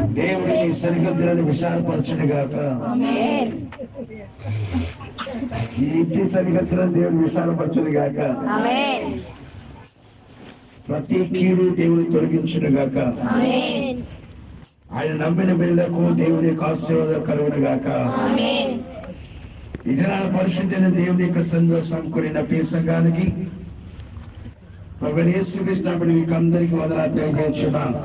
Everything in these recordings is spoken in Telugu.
దేవుడి నీ సరిహద్దులను విశాలపరచును గాక ఈ ఇంటి సరిహద్దులను దేవుడు విశాలపరచును గాక ప్రతి కీడు దేవుడు తొలగించును గాక ఆయన నమ్మిన బిడ్డలకు దేవుని యొక్క ఆశీర్వాదం కలుగును గాక ఇది నా పరిశుద్ధైన దేవుని యొక్క సంఘ సమకూడిన పీ సంఘానికి ప్రభుని యేసుక్రీస్తున్నప్పుడు మీకు అందరికీ వదనాలు తెలియజేస్తున్నాను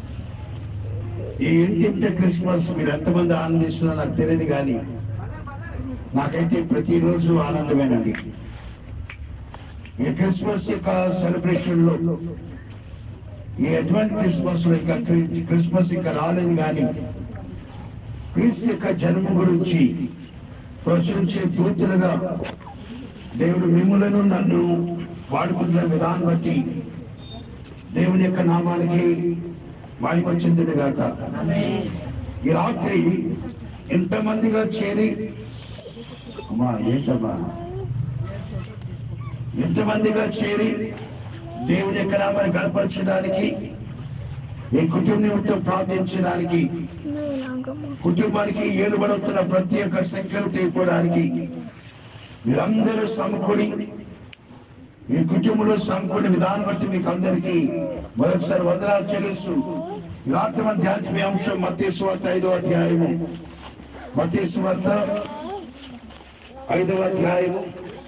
ఈ ఇంటింటి క్రిస్మస్ మీరు ఎంతమంది ఆనందిస్తున్నారో నాకు తెలియదు కానీ నాకైతే ప్రతిరోజు ఆనందమేనండి ఈ క్రిస్మస్ యొక్క సెలబ్రేషన్ లో ఈ ఎటువంటి క్రిస్మస్ లో ఇంకా క్రి- క్రిస్మస్ ఇంకా రాలేదు కానీ క్రీస్తు యొక్క జన్మ గురించి ప్రచురించే దూతులుగా దేవుడు మిమ్ములను నన్ను వాడుకుంటున్న విధానం బట్టి దేవుని యొక్క నామానికి మహిమ చెందుడు గాక ఈ రాత్రి ఎంతమందిగా చేరి అమ్మా ఏంటమ్మా ఎంతమందిగా చేరి దేవుని యొక్క నామాన్ని కనపరచడానికి ఈ కుటుంబంతో ప్రార్థించడానికి కుటుంబానికి ఏలుబడుతున్న ప్రతి ఒక్క సంఖ్యలు తీసుకోవడానికి మీరందరూ సమకూడి ఈ కుటుంబంలో సమకూడిన విధానం బట్టి మీకు అందరికీ మరొకసారి వందనాలు చెల్లిస్తూ ఈ రాత్రి మన ధ్యానించే అంశం మతేశ్వార్త ఐదవ అధ్యాయము మతేశ్వార్త ఐదవ అధ్యాయము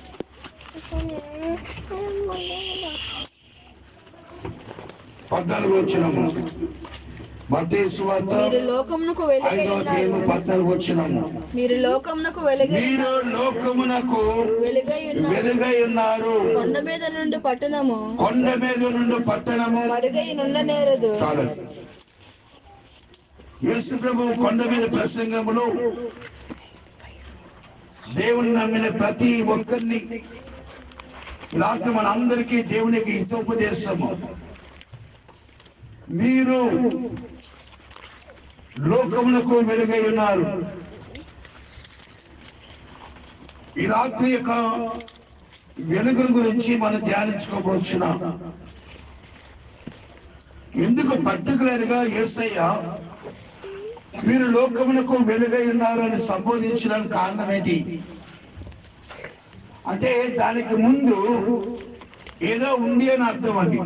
పద్నాలుగు వచ్చినము మతేశ్వార్త మీరు లోకమునకు వెలుగై ఐదవ అధ్యాయము ఉన్నారు పద్నాలుగు వచ్చినము మీరు లోకమునకు వెలుగై మీరు లోకమునకు వెలుగై ఉన్నారు వెలుగై ఉన్నారు కొండ మీద నుండి పట్టణము కొండ మీద నుండి పట్టణము మరుగై నుండనేరదు చాలు యేసు ప్రభు కొండ మీద ప్రసంగములో దేవుని నమ్మిన ప్రతి ఒక్కరిని రాత్రి మన అందరికీ దేవునికి హితోపదేశము మీరు లోకమునకు వెలుగై ఉన్నారు ఈ రాత్రి యొక్క వెలుగుల గురించి మనం ధ్యానించుకోవచ్చున్నాం ఎందుకు పర్టికులర్ గా యేసయ్య మీరు లోకమునకు వెలుగై ఉన్నారు అని సంబోధించడానికి కారణం ఏంటి అంటే దానికి ముందు ఏదో ఉంది అని అర్థం అండి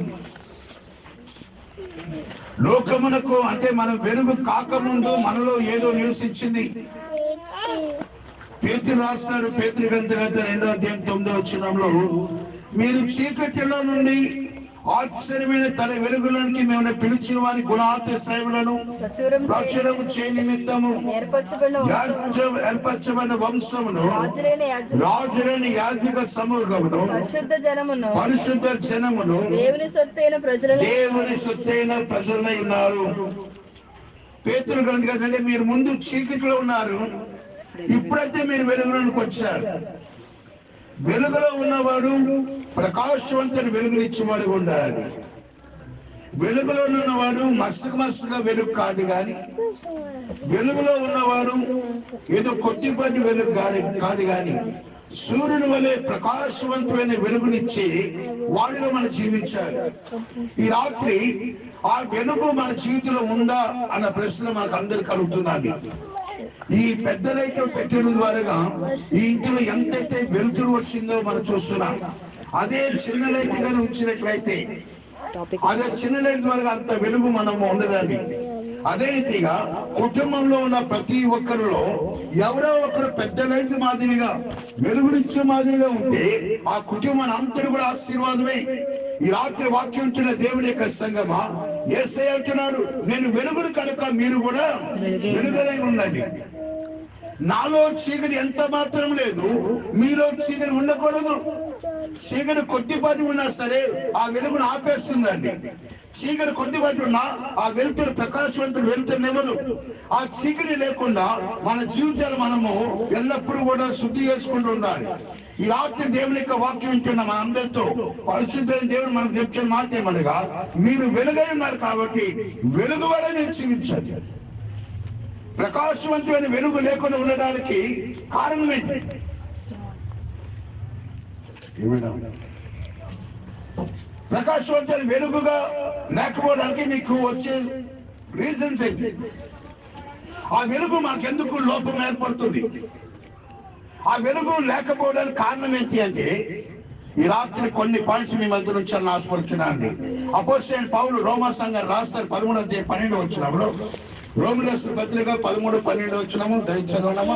లోకమునకు అంటే మనం వెలుగు కాకముందు మనలో ఏదో నివసించింది పేతురు రాస్తాడు పేతురు గ్రంథగత రెండో అధ్యాయం తొమ్మిదో వచ్చినంలో మీరు చీకటిలో నుండి ఆశ్చర్యమైన తన వెలుగులోనికి మేము పిలిచిన వారి గుణాతిశయములను ప్రచురం ప్రచురము చే నిమిత్తము ఏర్పరచబడిన వంశమును, యాజ- ఏర్పరచబడిన వంశమును రాజులైన యాజకులు, రాజులని యాజక సమూహమును పరిశుద్ధ జనమును పరిశుద్ధ జనమును దేవుని సొత్తైన ప్రజలను దేవుని సొత్తైన ప్రజలై ఉన్నారు పేతురు గ్రంథం అంటే మీరు ముందు చీకటిలో ఉన్నారు ఇప్పుడైతే మీరు వెలుగులోనికి వచ్చారు వెలుగులో ఉన్నవాడు ప్రకాశవంతుని వెలుగునిచ్చేవాడు ఉండాలి వెలుగులో ఉన్నవాడు మస్తుకు మస్తుగా వెలుగు కాదు కానీ వెలుగులో ఉన్నవాడు ఏదో కొద్దిపాటి వెలుగు కాదు కాదు కానీ సూర్యుని వలె ప్రకాశవంతమైన వెలుగునిచ్చి వాడిలో మనం జీవించాలి ఈ రాత్రి ఆ వెలుగు మన జీవితంలో ఉందా అన్న ప్రశ్న మనకు అందరికి కలుగుతున్నది ఈ పెద్ద లైట్ పెట్టడం ద్వారా ఈ ఇంటిలో ఎంతైతే వెలుతురు వచ్చిందో మనం చూస్తున్నాం అదే చిన్న లైట్ గాని ఉంచినట్లయితే అదే చిన్న లైట్ ద్వారా అంత వెలుగు మనం ఉండదండి అదే రీతిగా కుటుంబంలో ఉన్న ప్రతి ఒక్కరిలో ఎవరో ఒకరు పెద్ద లైట్ మాదిరిగా వెలుగునిచ్చే మాదిరిగా ఉంటే ఆ కుటుంబాన్ని అంతటి కూడా ఆశీర్వాదమే ఈ రాత్రి వాక్యం ఉంటున్న దేవుని యొక్క సంగమా ఏసై అంటున్నాడు నేను వెలుగును కనుక మీరు కూడా వెలుగులై ఉండండి నాలో చీకటి ఎంత మాత్రం లేదు మీలో చీకటి ఉండకూడదు చీకటి కొద్దిపాటి ఉన్నా సరే ఆ వెలుగును ఆపేస్తుందండి చీకటి కొద్దిపాటి ఉన్నా ఆ వెలుతురు ప్రకాశవంతుడు వెలుతురునివ్వదు ఆ చీకటి లేకుండా మన జీవితాలు మనము ఎల్లప్పుడూ కూడా శుద్ధి చేసుకుంటూ ఉండాలి ఈ రాత్రి దేవుని యొక్క వాక్యం వింటున్న మన అందరితో పరిశుద్ధమైన దేవుడు మనకు చెప్తున్న మాట ఏమనగా మీరు వెలుగై ఉన్నారు కాబట్టి వెలుగు వల్ల నేను జీవించాలి ప్రకాశవంతమైన వెలుగు లేకుండా ఉండడానికి కారణం ఏంటి ప్రకాశవంతమైన వెలుగుగా లేకపోవడానికి మీకు వచ్చే రీజన్స్ ఏంటి ఆ వెలుగు మాకెందుకు లోపం ఏర్పడుతుంది ఆ వెలుగు లేకపోవడానికి కారణం ఏంటి అంటే ఈ రాత్రి కొన్ని పాయింట్స్ మీ మధ్య నుంచి అని ఆశపడుతున్నా అండి అపోజిషన్ పౌలు రోమా సంఘం రాస్తారు పదమూడు అధ్యాయం పన్నెండు వచ్చినప్పుడు రోమిలస్ పత్రిక పదమూడు పన్నెండు వచ్చినాము దయచదవనమా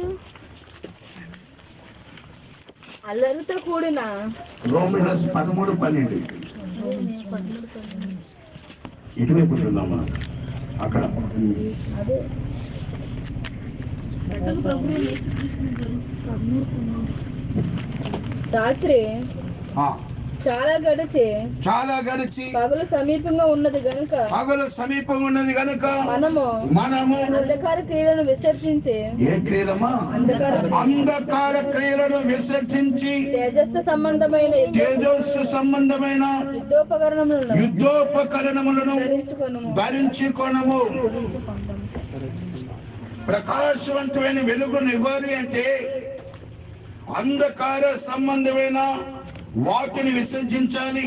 అల్లరితో కూడిన రోమిలస్ పదమూడు పన్నెండు ఇటువైపు ఉంటుందాం మనం అక్కడ అదే రాత్రి ఆ, చాలా గడిచి చాలా గడిచి పగలు సమీపంగా ఉన్నది గనుక పగలు సమీపంగా ఉన్నది కనుక మనము మనము అంధకార క్రియలను విసర్జించి ఏ క్రియలమా అంధకార అంధకార క్రియలను విసర్జించి తేజస్సు సంబంధమైన తేజస్సు సంబంధమైన యుద్ధోపకరణములను యుద్ధోపకరణములను ధరించుకొను ధరించుకొనము ప్రకాశవంతమైన వెలుగును ఇవ్వాలి అంటే అంధకార సంబంధమైన వాటిని విసర్జించాలి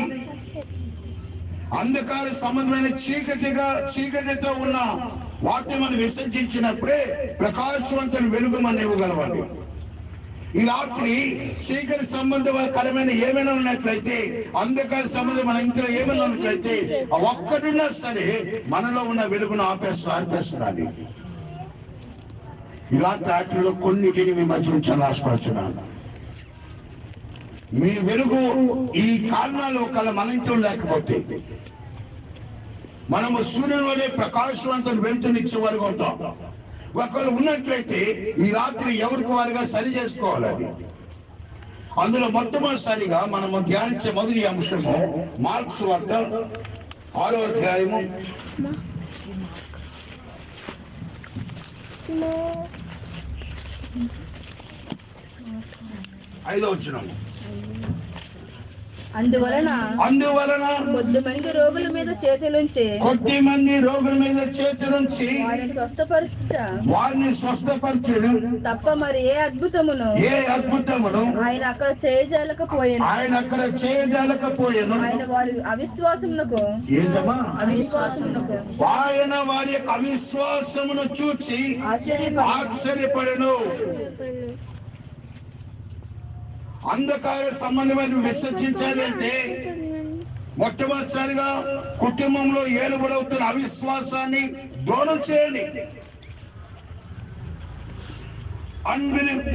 అంధకార సంబంధమైన చీకటిగా చీకటితో ఉన్న వాటిని మనం విసర్జించినప్పుడే ప్రకాశవంతమైన వెలుగు మనం ఇవ్వగలవాలి ఈ రాత్రి చీకటి సంబంధకరమైన ఏమైనా ఉన్నట్లయితే అంధకార సంబంధం మన ఇంట్లో ఏమైనా ఉన్నట్లయితే ఆ ఒక్కడున్నా సరే మనలో ఉన్న వెలుగును ఆపేస్తూ ఆర్పేస్తున్నది ఇలాంటి వాటిలో కొన్నిటిని మీ మధ్య నుంచి ఆశపడుతున్నాను మీ వెలుగు ఈ కారణాలు ఒకవేళ మన ఇంట్లో లేకపోతే మనము సూర్యుని వలె ప్రకాశవంతం వెళ్తునిచ్చే వారుగా ఉంటాం ఒకవేళ ఉన్నట్లయితే ఈ రాత్రి ఎవరికి వారుగా సరి చేసుకోవాలి అది. అందులో మొట్టమొదటిసారిగా మనము ధ్యానించే మొదటి అంశము మార్క్స్ వార్త ఆరో అధ్యాయము ఐదో వచ్చినము అందువలన అందువలన కొద్ది మంది రోగుల మీద చేతులుంచి కొద్ది మంది రోగుల మీద చేతులుంచి వారిని స్వస్థపరుచుట వారిని స్వస్థపరచడం తప్ప మరి ఏ అద్భుతమును ఏ అద్భుతమును ఆయన అక్కడ చేయజాలకపోయాను ఆయన అక్కడ చేయజాలకపోయాను ఆయన వారి అవిశ్వాసమునకు ఏంటమ్మా అవిశ్వాసమునకు ఆయన వారి యొక్క అవిశ్వాసమును చూచి ఆశ్చర్యపడి ఆశ్చర్యపడను అంధకార సంబంధమైన విసర్జించాలి అంటే మొట్టమొదటిసారిగా కుటుంబంలో ఏలుబడవుతున్న అవిశ్వాసాన్ని దూరం చేయండి అన్బిలీవ్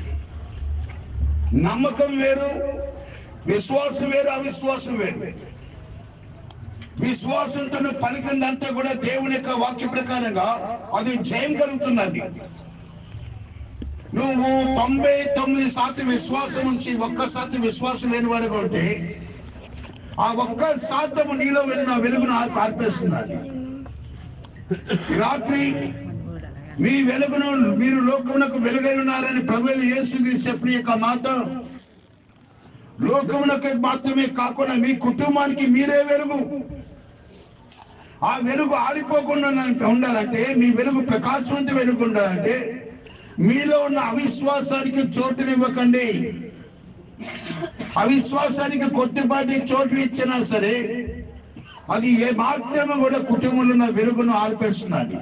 నమ్మకం వేరు విశ్వాసం వేరు అవిశ్వాసం వేరు విశ్వాసంతో నువ్వు పలికిందంతా కూడా దేవుని యొక్క వాక్య ప్రకారంగా అది జయం కలుగుతుందండి నువ్వు తొంభై తొమ్మిది శాతం విశ్వాసం నుంచి ఒక్క శాతం విశ్వాసం లేని వాడిగా ఉంటే ఆ ఒక్క శాతము నీలో వెళ్ళిన వెలుగును పార్పేస్తున్నది ఈ రాత్రి మీ వెలుగును మీరు లోకమునకు వెలుగై ఉన్నారని ప్రభువులు యేసు చెప్పిన యొక్క మాట లోకమునకు మాత్రమే కాకుండా మీ కుటుంబానికి మీరే వెలుగు ఆ వెలుగు ఆరిపోకుండా ఉండాలంటే మీ వెలుగు ప్రకాశవంత వెలుగు ఉండాలంటే మీలో ఉన్న అవిశ్వాసానికి చోటునివ్వకండి అవిశ్వాసానికి కొద్దిపాటి చోటు ఇచ్చినా సరే అది ఏ మాత్రమే కూడా కుటుంబంలో ఉన్న వెలుగును ఆర్పేస్తున్నది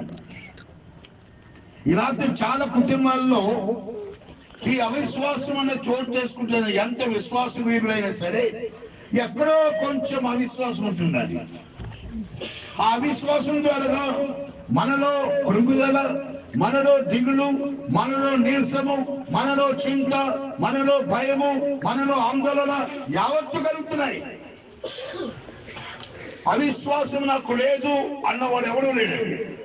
ఈ రాత్రి చాలా కుటుంబాల్లో ఈ అవిశ్వాసం అనే చోటు చేసుకుంటున్న ఎంత విశ్వాస వీరులైనా సరే ఎక్కడో కొంచెం అవిశ్వాసం ఉంటుందండి ఆ అవిశ్వాసం ద్వారా మనలో కృంగుదల మనలో దిగులు మనలో నీరసము మనలో చింత మనలో భయము మనలో ఆందోళన యావత్తు కలుగుతున్నాయి అవిశ్వాసం నాకు లేదు అన్నవాడు ఎవడూ లేడు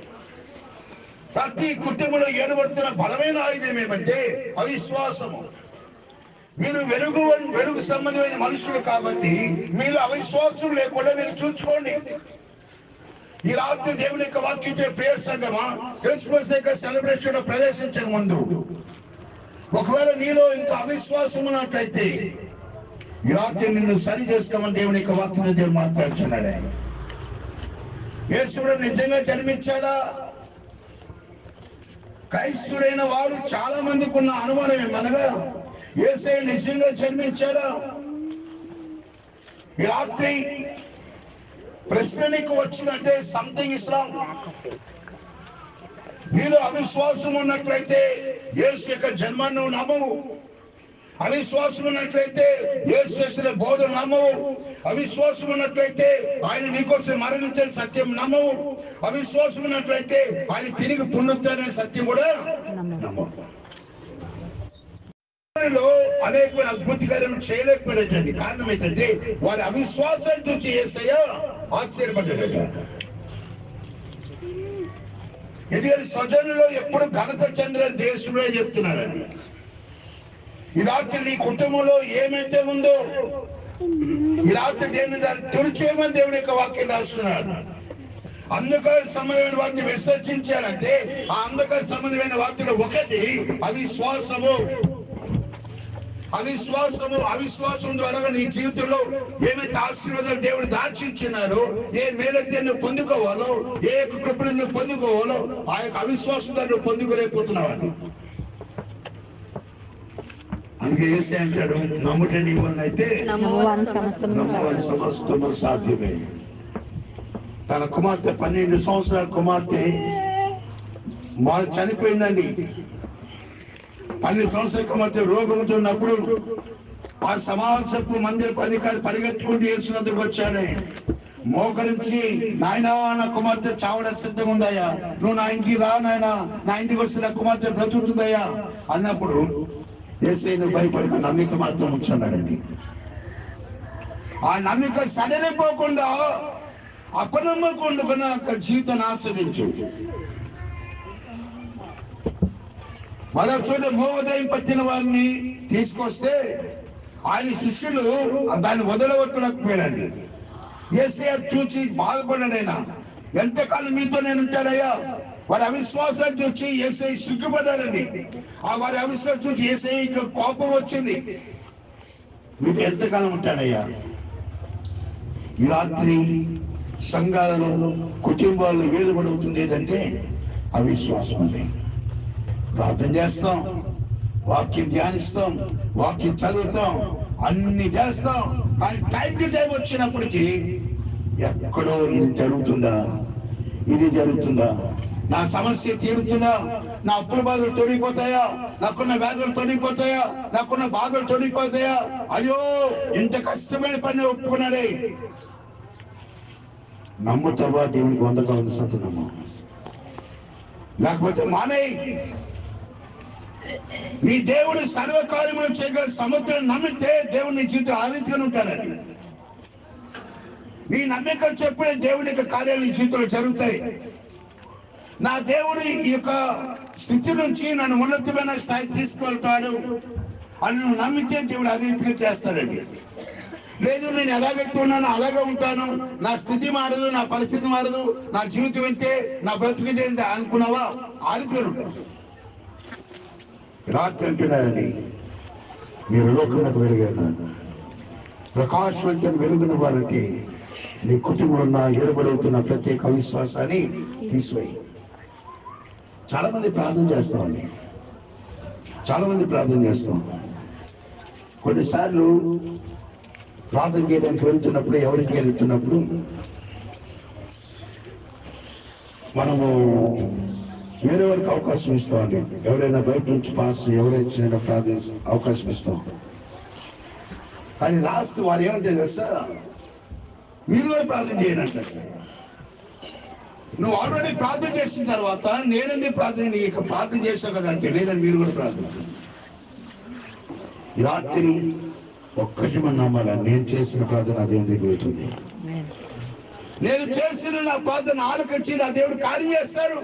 ప్రతి కుటుంబంలో ఏర్పడుతున్న బలమైన ఆయుధం ఏమంటే అవిశ్వాసము మీరు వెలుగు వెలుగు సంబంధమైన మనుషులు కాబట్టి మీరు అవిశ్వాసం లేకుండా మీరు చూసుకోండి ఈ రాత్రి దేవుని యొక్క వాక్యం ప్రేయర్ సంగమా క్రిస్మస్ యొక్క సెలబ్రేషన్ ప్రవేశించక ముందు ఒకవేళ నీలో ఇంకా అవిశ్వాసం ఉన్నట్లయితే ఈ రాత్రి నిన్ను సరి చేసుకోమని దేవుని యొక్క వాక్యం దేవుడు మాట్లాడుతున్నాడు ఆయన. యేసుడు నిజంగా జన్మించాడా క్రైస్తుడైన వారు చాలా మందికి ఉన్న అనుమానం ఏమనగా ఏసై నిజంగా జన్మించాడా ఈ రాత్రి ప్రశ్న నీకు వచ్చిందంటే సంథింగ్ ఇస్లాం నీలో అవిశ్వాసం ఉన్నట్లయితే యేసు యొక్క జన్మను నువ్వు నమ్మవు అవిశ్వాసం ఉన్నట్లయితే యేసు చేసిన బోధన నమ్మవు అవిశ్వాసం ఉన్నట్లయితే ఆయన నీకోసం మరణించిన సత్యం నమ్మవు అవిశ్వాసం ఉన్నట్లయితే ఆయన తిరిగి పునరుద్ధరణ సత్యం కూడా నమ్మవు వారిలో అనేకమైన అద్భుతకరం చేయలేకపోయినటువంటి కారణం ఏంటంటే వారి అవిశ్వాసం చూసి ఏసయ్య ఆశ్చర్యపడ్డాడు ఎందుకంటే స్వజనులో ఎప్పుడు ఘనత చెందిన దేశంలో చెప్తున్నాడని ఈ రాత్రి నీ కుటుంబంలో ఏమైతే ఉందో ఈ రాత్రి దేవుని దాన్ని తుడిచేయమని దేవుని యొక్క వాక్యం రాస్తున్నాడు అంధకార సంబంధమైన వాటిని విసర్జించాలంటే ఆ అంధకార సంబంధమైన వాటిలో ఒకటి అవిశ్వాసము అవిశ్వాసము అవిశ్వాసం ద్వారా నీ జీవితంలో ఏమైతే ఆశీర్వాదాలు దేవుడు దాచించున్నారో ఏ మేలైతే నువ్వు పొందుకోవాలో ఏ యొక్క కృపను నువ్వు పొందుకోవాలో ఆ యొక్క అవిశ్వాసంతో నువ్వు పొందుకోలేకపోతున్నావు అని అందుకే ఏసే అంటాడు నమ్ముట నీ వలన అయితే నమ్మవాని సమస్తము నమ్మవాని సమస్తము సాధ్యమే తన కుమార్తె పన్నెండు సంవత్సరాల కుమార్తె మా చనిపోయిందండి పన్నెండు సంవత్సరాల కుమార్తె రోగంతో ఉన్నప్పుడు ఆ సమాజపు మందిర అధికారి పరిగెత్తుకుంటూ వేసినందుకు వచ్చాడు మోకరించి నాయనా నా కుమార్తె చావడానికి సిద్ధంగా ఉందయ్యా నువ్వు నా ఇంటికి రా నాయనా నా ఇంటికి వస్తే నా కుమార్తె బ్రతుకుతుందయ్యా అన్నప్పుడు ఏసైను భయపడిన నమ్మిక మాత్రం ఉంచున్నాడండి ఆ నమ్మిక సడలిపోకుండా అపనమ్మకుండా అక్కడ జీవితాన్ని ఆస్వాదించు మరొక చోట మోహోదయం పట్టిన వారిని తీసుకొస్తే ఆయన శిష్యులు దాన్ని వదలగొట్టలేకపోయాడండి ఏసే చూచి బాధపడ్డాడు ఆయన ఎంతకాలం మీతో నేను ఉంటాడయ్యా వారి అవిశ్వాసాన్ని చూసి ఏసై సిగ్గుపడ్డాడండి ఆ వారి అవిశ్వాసం చూసి ఏసై కోపం వచ్చింది మీతో ఎంతకాలం ఉంటాడయ్యా ఈ రాత్రి సంఘాలలో కుటుంబాల్లో వేలుబడుతుంది ఏంటంటే అవిశ్వాసం అండి ప్రార్థన చేస్తాం వాక్యం ధ్యానిస్తాం వాక్యం చదువుతాం అన్ని చేస్తాం కానీ టైం టు టైం వచ్చినప్పటికీ ఎక్కడో ఇది జరుగుతుందా ఇది జరుగుతుందా నా సమస్య తీరుతుందా నా అప్పుల బాధలు తొలగిపోతాయా నాకున్న వ్యాధులు తొలగిపోతాయా నాకున్న బాధలు తొలగిపోతాయా అయ్యో ఇంత కష్టమైన పని ఒప్పుకున్నాడే నమ్ముతావా దేవునికి వందగా ఉంది సత్యనమ్మ లేకపోతే మానేయి నీ దేవుడు సర్వకార్యములు చేయగల సముద్రం నమ్మితే దేవుడు నీ జీవితం ఆదిత్యంగా ఉంటాడని నీ నమ్మిక చెప్పిన దేవుని యొక్క కార్యాలు నీ జీవితంలో జరుగుతాయి నా దేవుడు ఈ యొక్క స్థితి నుంచి నన్ను ఉన్నతమైన స్థాయి తీసుకెళ్తాడు అని నువ్వు నమ్మితే దేవుడు అదే రీతిగా చేస్తాడండి లేదు నేను ఎలాగైతే ఉన్నానో అలాగే ఉంటాను నా స్థితి మారదు నా పరిస్థితి మారదు నా జీవితం వెళ్తే నా బ్రతుకుతే అనుకున్నావా ఆడుకొని ఉంటావు రాత్రి అంటున్నారండి మీరు లోకంలోకి వెలిగారు ప్రకాశవంతం వెలుగున వారికి నీ కుటుంబంలో ఉన్న ఏర్పడవుతున్న ప్రత్యేక అవిశ్వాసాన్ని తీసివేయి చాలా మంది ప్రార్థన చేస్తామండి చాలా మంది ప్రార్థన చేస్తాం కొన్నిసార్లు ప్రార్థన చేయడానికి వెళ్తున్నప్పుడు ఎవరికి వెళ్తున్నప్పుడు మనము వేరే వారికి అవకాశం ఇస్తామండి ఎవరైనా బయట నుంచి పాస్ ఎవరైనా చిన్న ప్రార్థన అవకాశం ఇస్తాం కానీ లాస్ట్ వారు ఏమంటే తెలుసా మీరు కూడా ప్రార్థన చేయండి అంటారు నువ్వు ఆల్రెడీ ప్రార్థన చేసిన తర్వాత నేనంది ప్రార్థన నీకు ప్రార్థన చేసావు కదా అంటే లేదని మీరు కూడా ప్రార్థన చేయండి. ఈ రాత్రి ఒక్కటి మన నమ్మాల నేను చేసిన ప్రార్థన అదేం దిగుతుంది నేను చేసిన నా ప్రార్థన ఆలకించి నా దేవుడు కార్యం చేస్తాడు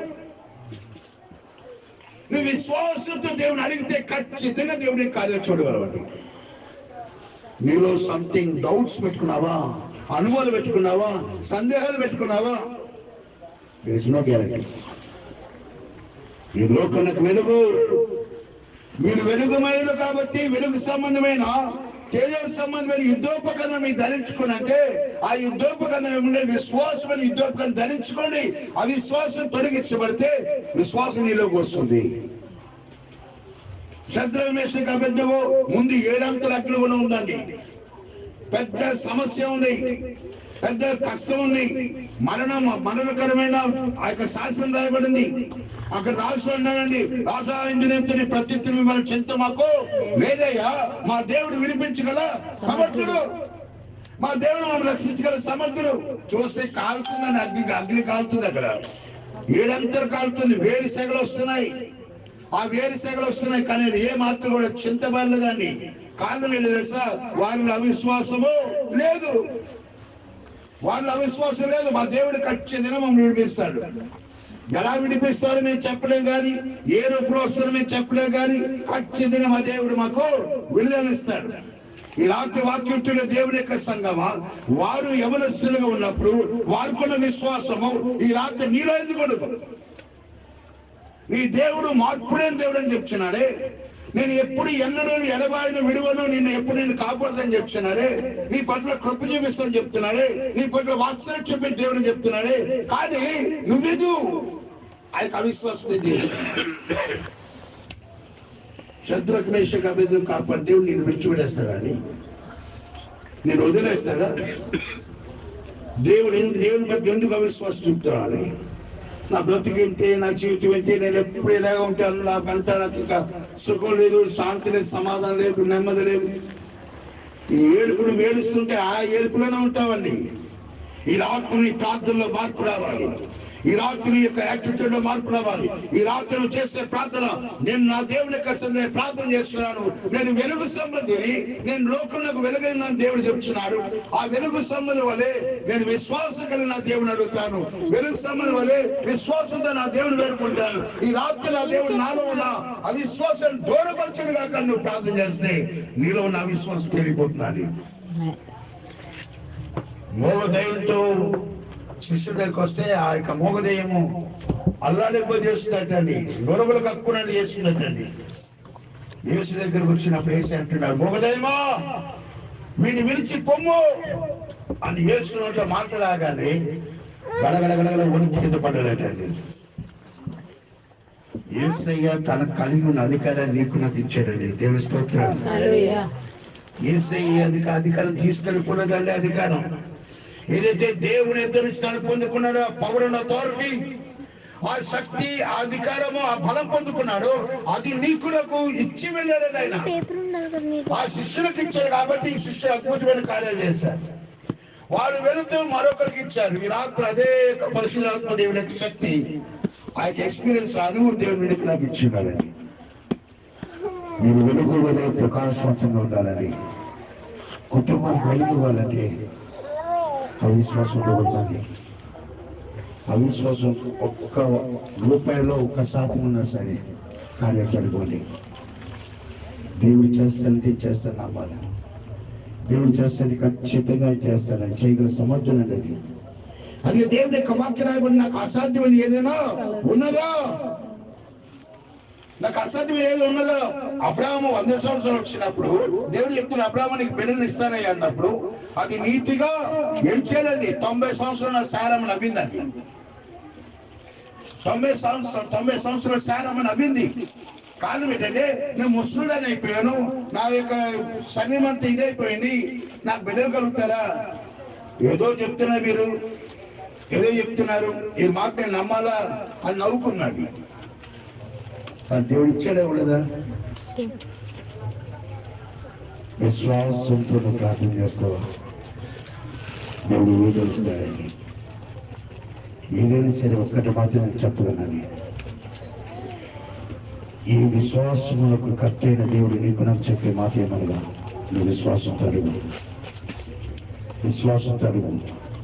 నువ్వు విశ్వాసంతో దేవుని అడిగితే ఖచ్చితంగా దేవుడి కార్యం చూడగలవాడు నీలో సంథింగ్ డౌట్స్ పెట్టుకున్నావా అనుభవాలు పెట్టుకున్నావా సందేహాలు పెట్టుకున్నావా నో గ్యారంటీ ఈ లోకానికి వెలుగు మీరు వెలుగుమైన కాబట్టి వెలుగు సంబంధమైన తేజ సంబంధమైన యుద్ధోపకరణం మీరు ధరించుకుని అంటే ఆ యుద్ధోపకరణం ఏమంటే విశ్వాసమైన యుద్ధోపకరణం ధరించుకోండి ఆ విశ్వాసం తొలగించబడితే విశ్వాసం నీలోకి వస్తుంది శత్రుమేషకు అబద్ధము ముందు ఏడంతల అగ్నిగుణం ఉందండి పెద్ద సమస్య ఉంది పెద్ద కష్టం ఉంది మరణం మరణకరమైన ఆ యొక్క శాసనం రాయబడింది అక్కడ రాసి ఉన్నాడండి రాసాయించిన ప్రత్యుత్తి మిమ్మల్ని చింత మాకు లేదయ్యా మా దేవుడు వినిపించగల సమర్థుడు మా దేవుడు మమ్మల్ని రక్షించగల సమర్థుడు చూస్తే కాలుతుందని అగ్ని అగ్ని కాలుతుంది అక్కడ ఏడంతలు కాలుతుంది వేడి సెగలు వస్తున్నాయి ఆ వేడి సెగలు వస్తున్నాయి కానీ ఏ మాత్రం కూడా చింతపడలేదండి కారణం ఏంటి తెలుసా వాళ్ళ అవిశ్వాసము లేదు వాళ్ళ అవిశ్వాసం లేదు మా దేవుడు ఖచ్చితంగా మమ్మల్ని విడిపిస్తాడు ఎలా విడిపిస్తాడో మేము చెప్పలేదు కానీ ఏ రూపంలో వస్తాడో మేము చెప్పలేదు కానీ ఖచ్చితంగా మా దేవుడు మాకు విడుదలనిస్తాడు ఈ రాత్రి వాక్యుతున్న దేవుని యొక్క సంగమా వారు యవనస్తులుగా ఉన్నప్పుడు వారికున్న విశ్వాసము ఈ రాత్రి నీలో ఎందుకు ఉండదు నీ దేవుడు మార్పులేని దేవుడు అని చెప్తున్నాడే నేను ఎప్పుడు ఎన్నడూ ఎడబాయిన విడువను నిన్ను ఎప్పుడు నేను కాపాడదని చెప్తున్నాడే నీ పట్ల కృప చూపిస్తాను చెప్తున్నాడే నీ పట్ల వాత్సల్యం చూపించి దేవుడు చెప్తున్నాడే కానీ నువ్వెదు ఆ యొక్క అవిశ్వాసం చేసి శత్రుఘ్న మేషకు అభివృద్ధి కాపాడు దేవుడు నేను విడిచిపెట్టేస్తాడా అని నేను వదిలేస్తాడా దేవుడు ఎందు- దేవుని బట్టి ఎందుకు అవిశ్వాసం చూపుతున్నాడు నా బ్రతికింటే నా జీవితం ఏంటి నేను ఎప్పుడు ఇలాగ ఉంటాను నాకు అంతా నాకు ఇంకా సుఖం లేదు శాంతి లేదు సమాధానం లేదు నెమ్మది లేదు ఈ ఏడుపును వేడుస్తుంటే ఆ ఏడుపులోనే ఉంటామండి ఈ రాత్రి నీ ప్రార్థనలో మార్పు రావాలి ఈ రాత్రి నీ యొక్క యాటిట్యూడ్ లో మార్పు రావాలి ఈ రాత్రి నువ్వు చేసే ప్రార్థన నేను నా దేవుని కోసం నేను ప్రార్థన చేస్తున్నాను నేను వెలుగు సంబంధిని నేను లోకంలోకి వెలుగైన దేవుడు చెప్తున్నాడు ఆ వెలుగు సంబంధి వలె నేను విశ్వాసం కలిగిన నా దేవుని అడుగుతాను వెలుగు సంబంధి వలె విశ్వాసంతో నా దేవుని వేడుకుంటాను ఈ రాత్రి నా దేవుడు నాలో ఉన్న అవిశ్వాసం దూరపరచడు కాక నువ్వు ప్రార్థన చేస్తే నీలో ఉన్న అవిశ్వాసం తెలియపోతున్నాడు మోగదయంతో శిష్యుడి దగ్గరికి వస్తే ఆ యొక్క మోగదయము అల్లాడిపోయి చేస్తున్నట్టండి గొడవలు కక్కున్నట్టు చేస్తున్నట్టండి యేసు దగ్గరకు వచ్చినప్పుడు వేసి అంటున్నాడు మోగదయమా వీడిని విడిచి పొమ్ము అని యేసు మాట్లాడగానే గడగడ గడగడ వణికి కింద పడ్డాడటండి ఏసయ్య తన కలిగి ఉన్న అధికారాన్ని నీకు నాకు ఇచ్చాడండి దేవుని స్తోత్రం ఏసయ్య అధిక అధికారం తీసుకెళ్ళిపోలేదండి అధికారం ఏదైతే దేవుని ఎదురు నుంచి తను పొందుకున్నాడో పవర్ అథారిటీ ఆ శక్తి ఆ అధికారము ఆ బలం పొందుకున్నాడు అది నీకు నాకు ఇచ్చి వెళ్ళాడు ఆయన పేపర్ ఉండాలి కదా నీకు ఆ శిష్యులకు ఇచ్చాడు కాబట్టి ఈ శిష్యులు అద్భుతమైన కార్యాలు చేశారు వారు వెళుతూ మరొకరికి ఇచ్చారు ఈ రాత్రి అదే పరిశుధాత్మ దేవుడి యొక్క శక్తి ఆ యొక్క ఎక్స్పీరియన్స్ అనుభవం దేవుడి నుండి నాకు ఇచ్చిన్నాడండి మీరు వెలుగు వలె ప్రకాశవంతంగా ఉండాలని కుటుంబం వెలుగు వాళ్ళంటే అవిశ్వాసం ఉంటుంది అవిశ్వాసం ఒక్క రూపాయలో ఒక్క శాతం ఉన్నా సరే కార్యం జరగవాలి దేవుడు చేస్తానంటే చేస్తాను నమ్మాలి దేవుడు చేస్తాను ఖచ్చితంగా చేస్తానని చేయగల సమర్థునండి అది అది దేవుని యొక్క వాక్య రాయబడి నాకు అసాధ్యమని ఏదైనా ఉన్నదా నాకు అసాధ్యం ఏది ఉన్నదో అబ్రాహము వంద సంవత్సరాలు వచ్చినప్పుడు దేవుడు చెప్తున్న అబ్రాహ్మ నీకు బిడ్డలు ఇస్తానయ్య అన్నప్పుడు అది నీతిగా ఏం చేయాలండి తొంభై సంవత్సరాల సారం నవ్విందండి తొంభై సంవత్సరం తొంభై సంవత్సరాల సారం నవ్వింది కారణం ఏంటంటే నేను ముసలుడని అయిపోయాను నా యొక్క శరీరం అంతా ఇదైపోయింది నాకు బిడ్డలు కలుగుతారా ఏదో చెప్తున్నారు మీరు ఏదో చెప్తున్నారు ఈ మాట నేను నమ్మాలా అని నవ్వుకున్నాడు కానీ దేవుడు ఇచ్చాడే ఉండదా విశ్వాసంతో నువ్వు ప్రార్థన చేస్తావా దేవుడు ఏదొస్తాడని ఏదైనా సరే ఒక్కటి మాత్రం చెప్పగలను ఈ విశ్వాసములకు కట్టైన దేవుడు నీకు నాకు చెప్పే మాట ఏమనగా నువ్వు విశ్వాసం అడుగు విశ్వాసం అడుగు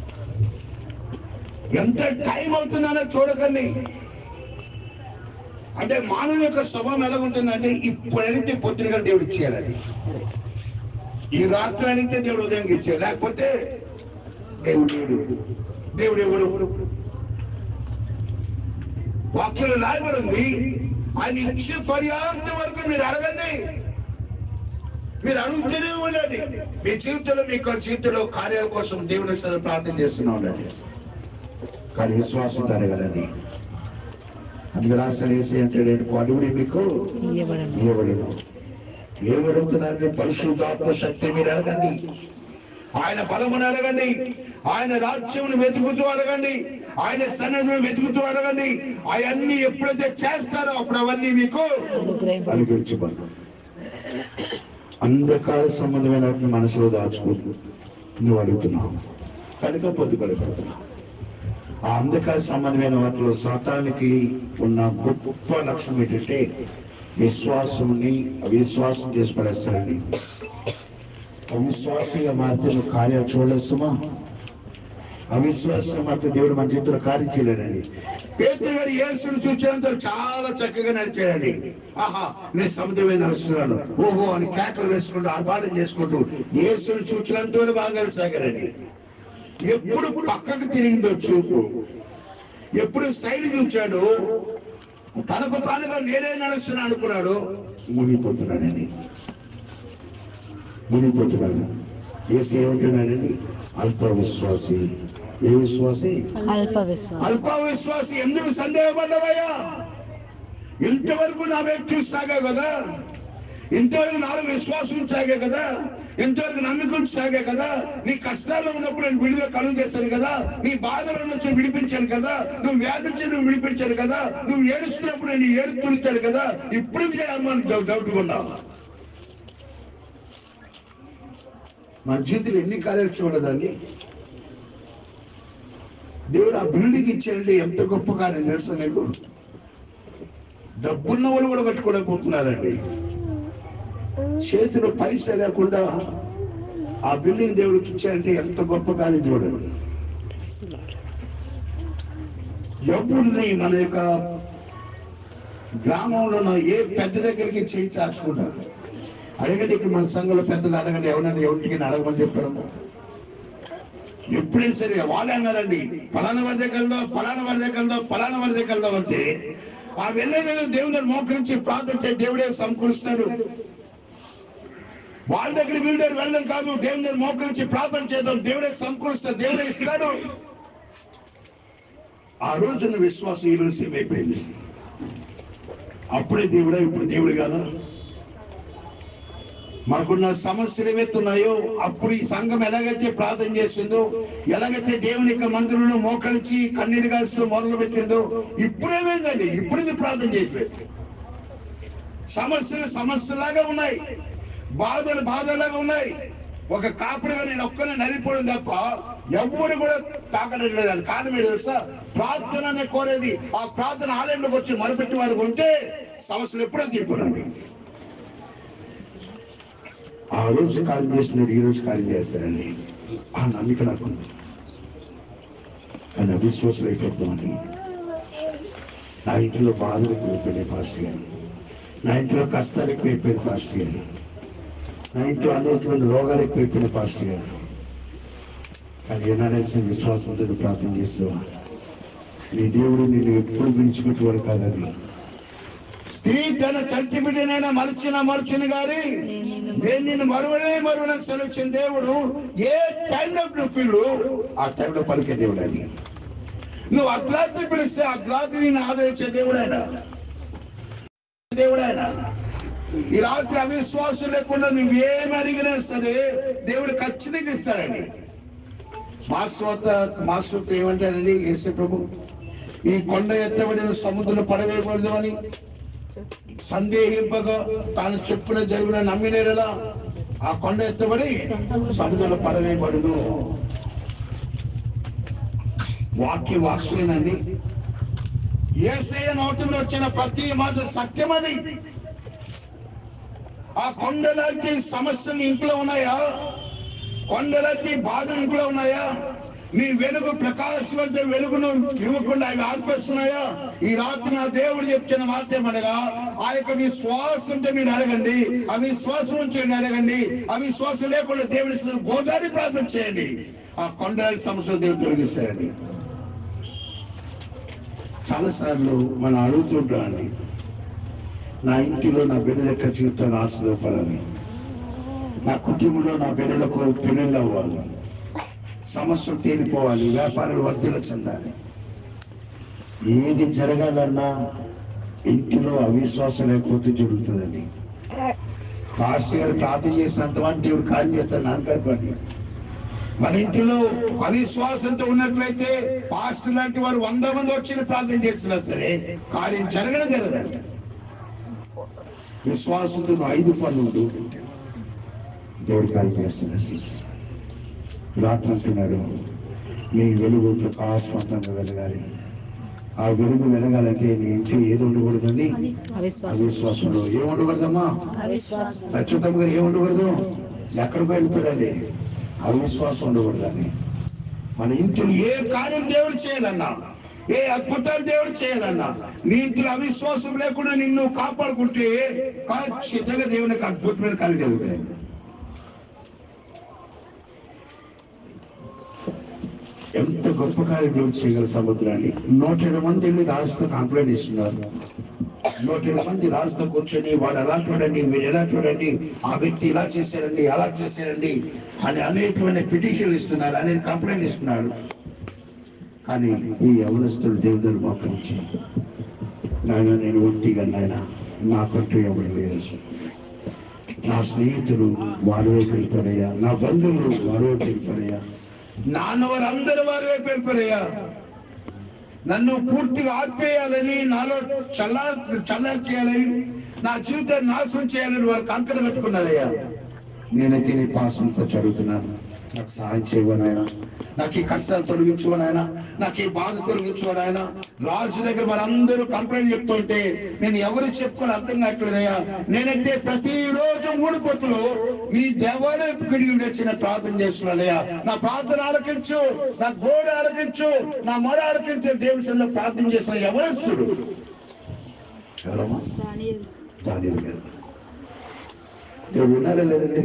ఎంత టైం అవుతుందనే చూడకండి అంటే మానవుని యొక్క స్వభావం ఎలా ఉంటుందంటే ఇప్పుడు అడిగితే పొద్దునగా దేవుడు ఇచ్చేయాలని ఈ రాత్రి అడిగితే దేవుడు ఉదయం ఇచ్చేయాలి లేకపోతే దేవుడు లేడు దేవుడు ఎవడు వాక్యం రాయబడి ఉంది ఆయన ఇచ్చే పర్యాంత వరకు మీరు అడగండి మీరు అడుగుతూనే ఉండండి మీ జీవితంలో మీ యొక్క జీవితంలో కార్యాల కోసం దేవుని సరే ప్రార్థన చేస్తూనే ఉండండి కానీ విశ్వాసం అడగలండి అందుకే రాష్ట్రం వేసి అంటే రేపు అడుగుడి మీకు ఇవ్వబడిన ఏం అడుగుతున్నారంటే పరిశుద్ధాత్మ శక్తి మీరు అడగండి ఆయన బలమును అడగండి ఆయన రాజ్యమును వెతుకుతూ అడగండి ఆయన సన్నిధిని వెతుకుతూ అడగండి అవన్నీ ఎప్పుడైతే చేస్తారో అప్పుడు అవన్నీ మీకు అనుగ్రహించబడు అంధకార సంబంధమైన వాటిని మనసులో దాచుకుంటూ నువ్వు అడుగుతున్నావు కనుక పొద్దు పడిపోతున్నావు ఆ అంధకార సంబంధమైన వాటిలో సాతానికి ఉన్న గొప్ప లక్ష్యం ఏంటంటే విశ్వాసంని అవిశ్వాసం చేసి పడేస్తాడండి అవిశ్వాసంగా మారితే నువ్వు కార్యాలు చూడలేస్తుమా అవిశ్వాసంగా మారితే దేవుడు మన జీవితంలో కార్యం చేయలేడండి పేతురు గారు యేసును చూసినంత చాలా చక్కగా నడిచాడండి ఆహా నేను సముద్రమే నడుస్తున్నాను ఓహో అని కేకలు వేసుకుంటూ ఆర్భాటం చేసుకుంటూ యేసును చూసినంత బాగా సాగారండి ఎప్పుడు పక్కకు తిరిగిందో చూపు ఎప్పుడు సైడ్ చూచాడు తనకు తానుగా నేనే నడుస్తున్నా అనుకున్నాడు మునిగిపోతున్నాడండి మునిగిపోతున్నాడు ఏసు ఏమంటున్నాడండి అల్ప విశ్వాసి ఏ విశ్వాసి అల్ప విశ్వాసం అల్ప విశ్వాసి ఎందుకు సందేహపడ్డావయ్యా ఇంతవరకు నా వ్యక్తి సాగా కదా ఇంతవరకు నాలో విశ్వాసం సాగే కదా ఇంతవరకు నమ్మికం సాగే కదా నీ కష్టాల్లో ఉన్నప్పుడు నేను విడుదల కలుగు చేశాను కదా నీ బాధల నుంచి విడిపించాను కదా నువ్వు వ్యాధి నుంచి నువ్వు విడిపించాను కదా నువ్వు ఏడుస్తున్నప్పుడు నేను ఏడు తుడిచాను కదా ఇప్పుడు చేయాలని డౌట్ ఉన్నావు మన జీవితంలో ఎన్ని కార్యాలు చూడదండి దేవుడు ఆ బిల్డింగ్ ఇచ్చాడంటే ఎంత గొప్ప కార్యం తెలుసా నీకు డబ్బున్న వాళ్ళు కూడా కట్టుకోలేకపోతున్నారండి చేతిలో పైసా లేకుండా ఆ బిల్డింగ్ దేవుడికి ఇచ్చాడంటే ఎంత గొప్ప కార్యం చూడండి ఎవరిని మన యొక్క గ్రామంలో ఉన్న ఏ పెద్ద దగ్గరికి చేయి చాచుకుంటారు అడగండి ఇక్కడ మన సంఘంలో పెద్దలు అడగండి ఎవరైనా ఎవరికి అడగమని చెప్పడం ఎప్పుడైనా సరే వాళ్ళే అన్నారండి ఫలానా వారి దగ్గర వెళ్దాం ఫలానా వారి దగ్గర వెళ్దాం ఫలానా వారి దగ్గర వెళ్దాం అంటే ఆ వెళ్ళేది దేవుని దగ్గర మోకరించి ప్రార్థన చేసి దేవుడే సమకూరుస్తాడు వాళ్ళ దగ్గర వీళ్ళ దగ్గర వెళ్ళడం కాదు దేవుని దగ్గర మోకరించి ప్రార్థన చేద్దాం దేవుడే సమకూరుస్తాడు దేవుడే ఇస్తాడు ఆ రోజున విశ్వాసం ఈ రోజు ఏమైపోయింది అప్పుడే దేవుడా ఇప్పుడు దేవుడు కాదా మనకున్న సమస్యలు ఏవైతున్నాయో అప్పుడు ఈ సంఘం ఎలాగైతే ప్రార్థన చేసిందో ఎలాగైతే దేవుని యొక్క మందిరంలో మోకరించి కన్నీరు కాస్తూ మొదలు పెట్టిందో ఇప్పుడేమైందండి ఇప్పుడు ఇది ప్రార్థన చేయట్లేదు సమస్యలు సమస్యలాగా ఉన్నాయి బాధలు బాధలాగా ఉన్నాయి ఒక కాపుడుగా నేను ఒక్కనే నడిపోవడం తప్ప ఎవరు కూడా తాకట్లేదు అది కారణం ఏంటి తెలుసా ప్రార్థన అనే కోరేది ఆ ప్రార్థన ఆలయంలోకి వచ్చి మొదలుపెట్టి వారు ఉంటే సమస్యలు ఎప్పుడో తీర్పురండి ఆ రోజు కార్యం చేస్తున్నాడు ఈ రోజు కార్యం చేస్తారండి ఆ నమ్మిక నాకు ఉంది. కానీ అవిశ్వాసులు అయిపోతామని నా ఇంట్లో బాధలు ఎక్కువైపోయినాయి పాస్టర్ గారు నా ఇంట్లో కష్టాలు ఎక్కువైపోయినాయి పాస్టర్ గారు నా ఇంట్లో అనేకమైన రోగాలు ఎక్కువైపోయినాయి పాస్టర్ గారు కానీ ఏనాడైనా విశ్వాసం ఉంటుంది ప్రార్థన చేస్తావా నీ దేవుడు నిన్ను ఎప్పుడు విడిచిపెట్టేవాడు కాదని స్త్రీ తన చట్టి బిడ్డనైనా మరచిన మరచిన గాని నేను నిన్ను మరువనే మరువనని సెలవిచ్చిన దేవుడు ఏ టైంలో నువ్వు పిల్లు ఆ టైంలో పలికే దేవుడు అని నువ్వు అర్ధరాత్రి పిలిస్తే అర్ధరాత్రి నేను ఆదరించే దేవుడైనా దేవుడైనా ఈ రాత్రి అవిశ్వాసం లేకుండా నువ్వేమి అడిగినా సరే దేవుడు ఖచ్చితంగా ఇస్తాడండి మాస్వత మాస్వత ఏమంటాడండి యేసు ప్రభు ఈ కొండ ఎత్తబడిన సముద్రం పడవేయకూడదు అని సందేహింపగా తాను చెప్పిన జరిగిన నమ్మినేలా ఆ కొండ ఎత్తబడి సముద్రంలో పడవేయబడును వాక్య వాక్యమేనండి ఏసయ్య నోటిలో వచ్చిన ప్రతి మాట సత్యమది ఆ కొండలాంటి సమస్యలు ఇంట్లో ఉన్నాయా కొండలకి బాధలు ఇంట్లో ఉన్నాయా నీ వెలుగు ప్రకాశవంత వెలుగును ఇవ్వకుండా అవి ఆర్పేస్తున్నాయా ఈ రాత్రి నా దేవుడు చెప్తున్న వార్త ఏమనగా ఆ యొక్క విశ్వాసంతో మీరు అడగండి ఆ విశ్వాసం నుంచి మీరు అడగండి ఆ విశ్వాసం లేకుండా దేవుడి గోదారి ప్రార్థన చేయండి ఆ కొండల సమస్యలు దేవుడు తొలగిస్తారండి చాలా సార్లు మనం అడుగుతుంటామండి నా ఇంటిలో నా బిడ్డల యొక్క జీవితాన్ని ఆశ్రయపడాలి నా కుటుంబంలో నా బిడ్డలకు పెళ్ళిళ్ళు అవ్వాలి సమస్యలు తేలిపోవాలి వ్యాపారాలు వర్ధలు చెందాలి ఏది జరగాలన్నా ఇంటిలో అవిశ్వాసం లేకపోతే జరుగుతుందండి పాస్టర్ గారు ప్రార్థన చేసినంత మంది దేవుడు కార్యం చేస్తాను నాన్నగారి పని మన ఇంటిలో అవిశ్వాసంతో ఉన్నట్లయితే పాస్టర్ లాంటి వారు వంద మంది వచ్చిన ప్రార్థన చేసినా సరే కార్యం జరగడం జరగదు విశ్వాసంతో నువ్వు ఐదు పనులు దేవుడు కార్యం చేస్తున్నాడు రాత్రి అంటున్నాడు మీ వెలుగు ప్రకాశవంతంగా వెలగాలి ఆ వెలుగు వెలగాలంటే నీ ఇంట్లో ఏది ఉండకూడదండి అవిశ్వాసం అవిశ్వాసంలో ఏం ఉండకూడదమ్మా అవిశ్వాసం సత్యతం గారు ఏం ఉండకూడదు ఎక్కడికి వెళ్ళిపోయారండి అవిశ్వాసం ఉండకూడదండి మన ఇంట్లో ఏ కార్యం దేవుడు చేయాలన్నా ఏ అద్భుతాలు దేవుడు చేయాలన్నా నీ ఇంట్లో అవిశ్వాసం లేకుండా నిన్ను కాపాడుకుంటే ఖచ్చితంగా దేవునికి అద్భుతమైన కార్యం జరుగుతాయి ఎంత గొప్ప కార్యం దేవుడు చేయగల సముద్రాన్ని నూట ఏడు మంది వెళ్ళి రాజుతో కంప్లైంట్ ఇస్తున్నారు నూట ఏడు మంది రాజుతో కూర్చొని వాడు ఎలా చూడండి మీరు ఎలా చూడండి ఆ వ్యక్తి ఇలా చేశారండి అలా చేశారండి అని అనేకమైన పిటిషన్లు ఇస్తున్నారు అనేక కంప్లైంట్ ఇస్తున్నాడు కానీ ఈ యవనస్తుడు దేవుడు మోకరించి నాయన నేను ఒట్టిగా నాయన నాకంటూ ఎవరు లేదు నా స్నేహితులు వారు వైపు వెళ్ళిపోయాయా నా బంధువులు వారు వైపు వెళ్ళిపోయాయా నాన్నవారు అందరు వారి వైపు వెళ్ళిపోయాయా నన్ను పూర్తిగా ఆర్పేయాలని నాలో చల్లా చల్లారి చేయాలని నా జీవితాన్ని నాశనం చేయాలని వారు కంకణ కట్టుకున్నారయ్యా నేనైతే నీ పాసంతో చదువుతున్నాను నాకు సహాయం చేయవనాయన నాకు ఈ కష్టాలు తొలగించువనాయన నాకు ఈ బాధ తొలగించువనాయన రాజు దగ్గర మనందరూ కంప్లైంట్ చెప్తుంటే నేను ఎవరు చెప్పుకొని అర్థం కావట్లేదయ్యా నేనైతే ప్రతిరోజు మూడు పొత్తులు నీ దేవాలయ గడిగి వచ్చిన ప్రార్థన చేస్తున్నానయ్యా నా ప్రార్థన ఆలకించు నా గోడ ఆలకించు నా మొడ ఆలకించే దేవుని సన్నిధిలో ప్రార్థన చేసిన ఎవరస్తుడు ఎవరమ్మా దానియేలు గారు దేవుడు ఉన్నాడా లేదండి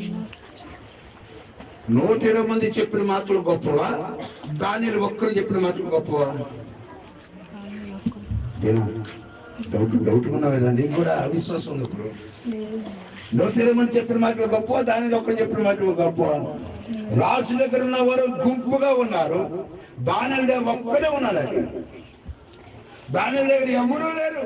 నూట ఇరవై మంది చెప్పిన మాటలు గొప్పవా దానిలో ఒక్కరు చెప్పిన మాటలు గొప్పవా ఏనా? డౌట్ డౌట్ ఉన్నావు నీకు కూడా అవిశ్వాసం ఉంది ఇప్పుడు నూట ఇరవై మంది చెప్పిన మాటలు గొప్ప దానిలో ఒక్కరు చెప్పిన మాటలు గొప్ప రాజు దగ్గర ఉన్న వారు గుంపుగా ఉన్నారు దాని దగ్గర ఒక్కడే ఉన్నాడు అది దాని దగ్గర ఎవరూ లేరు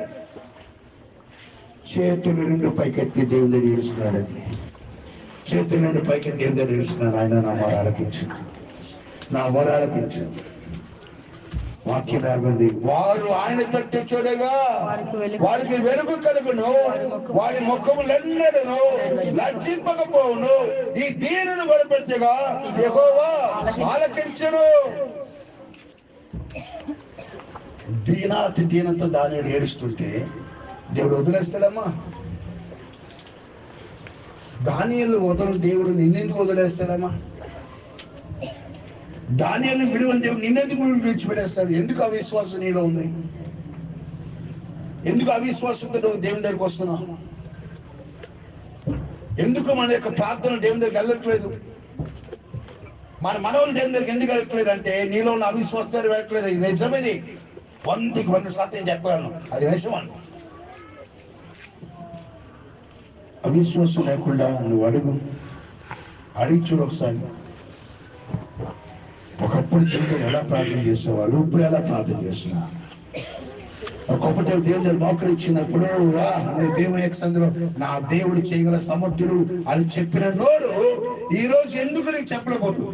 చేతులు రెండు పైకెత్తి దేవుని దగ్గర ఏడుస్తున్నాడు అది చేతుల నుండి పైకి దేవుని దగ్గర ఏడుస్తున్నాడు ఆయన నా మొర ఆలకించు నా మొర ఆలకించు వాక్యం రాగుంది వారు ఆయన తట్టు చూడగా వారికి వెలుగు- వారికి వెలుగు కలుగును వారి ముఖములెన్నడను లజ్జింపకపోవును ఈ దీనును బలపెట్టగా యెహోవా ఆలకించును దీనాతి దీనంతో దాని ఏడుస్తుంటే దేవుడు వదిలేస్తాడమ్మా దానియలు వదలు దేవుడు నిన్నెందుకు వదిలేస్తాడమ్మా దానియల్ని విడువని దేవుడు నిన్నెందుకు విడిచిపెట్టేస్తాడు ఎందుకు అవిశ్వాసం నీలో ఉంది ఎందుకు అవిశ్వాసంతో నువ్వు దేవుని దగ్గరికి వస్తున్నావు ఎందుకు మన యొక్క ప్రార్థన దేవుని దగ్గరికి వెళ్ళట్లేదు మన మనవులు దేవుని దగ్గరికి ఎందుకు వెళ్ళట్లేదు అంటే నీలో ఉన్న అవిశ్వాసం దగ్గర వెళ్ళట్లేదు ఇది నిజమేది వందకి వంద శాతం చెప్పగలను అది నిజం అవిశ్వాసం లేకుండా నువ్వు అడుగు అడిగి చూడు ఒకసారి ఒకప్పుడు దేవుడు ఎలా ప్రార్థన చేసేవాళ్ళు ఇప్పుడు ఎలా ప్రార్థన చేస్తున్నా ఒకప్పుడు దేవుడు దేవుడు మోకరించినప్పుడు "వా, నీ దేవుని యొక్క సందులో నా దేవుడు చేయగల సమర్థుడు అని చెప్పిన నోడు ఈ రోజు ఎందుకు నీకు చెప్పలేకపోతుంది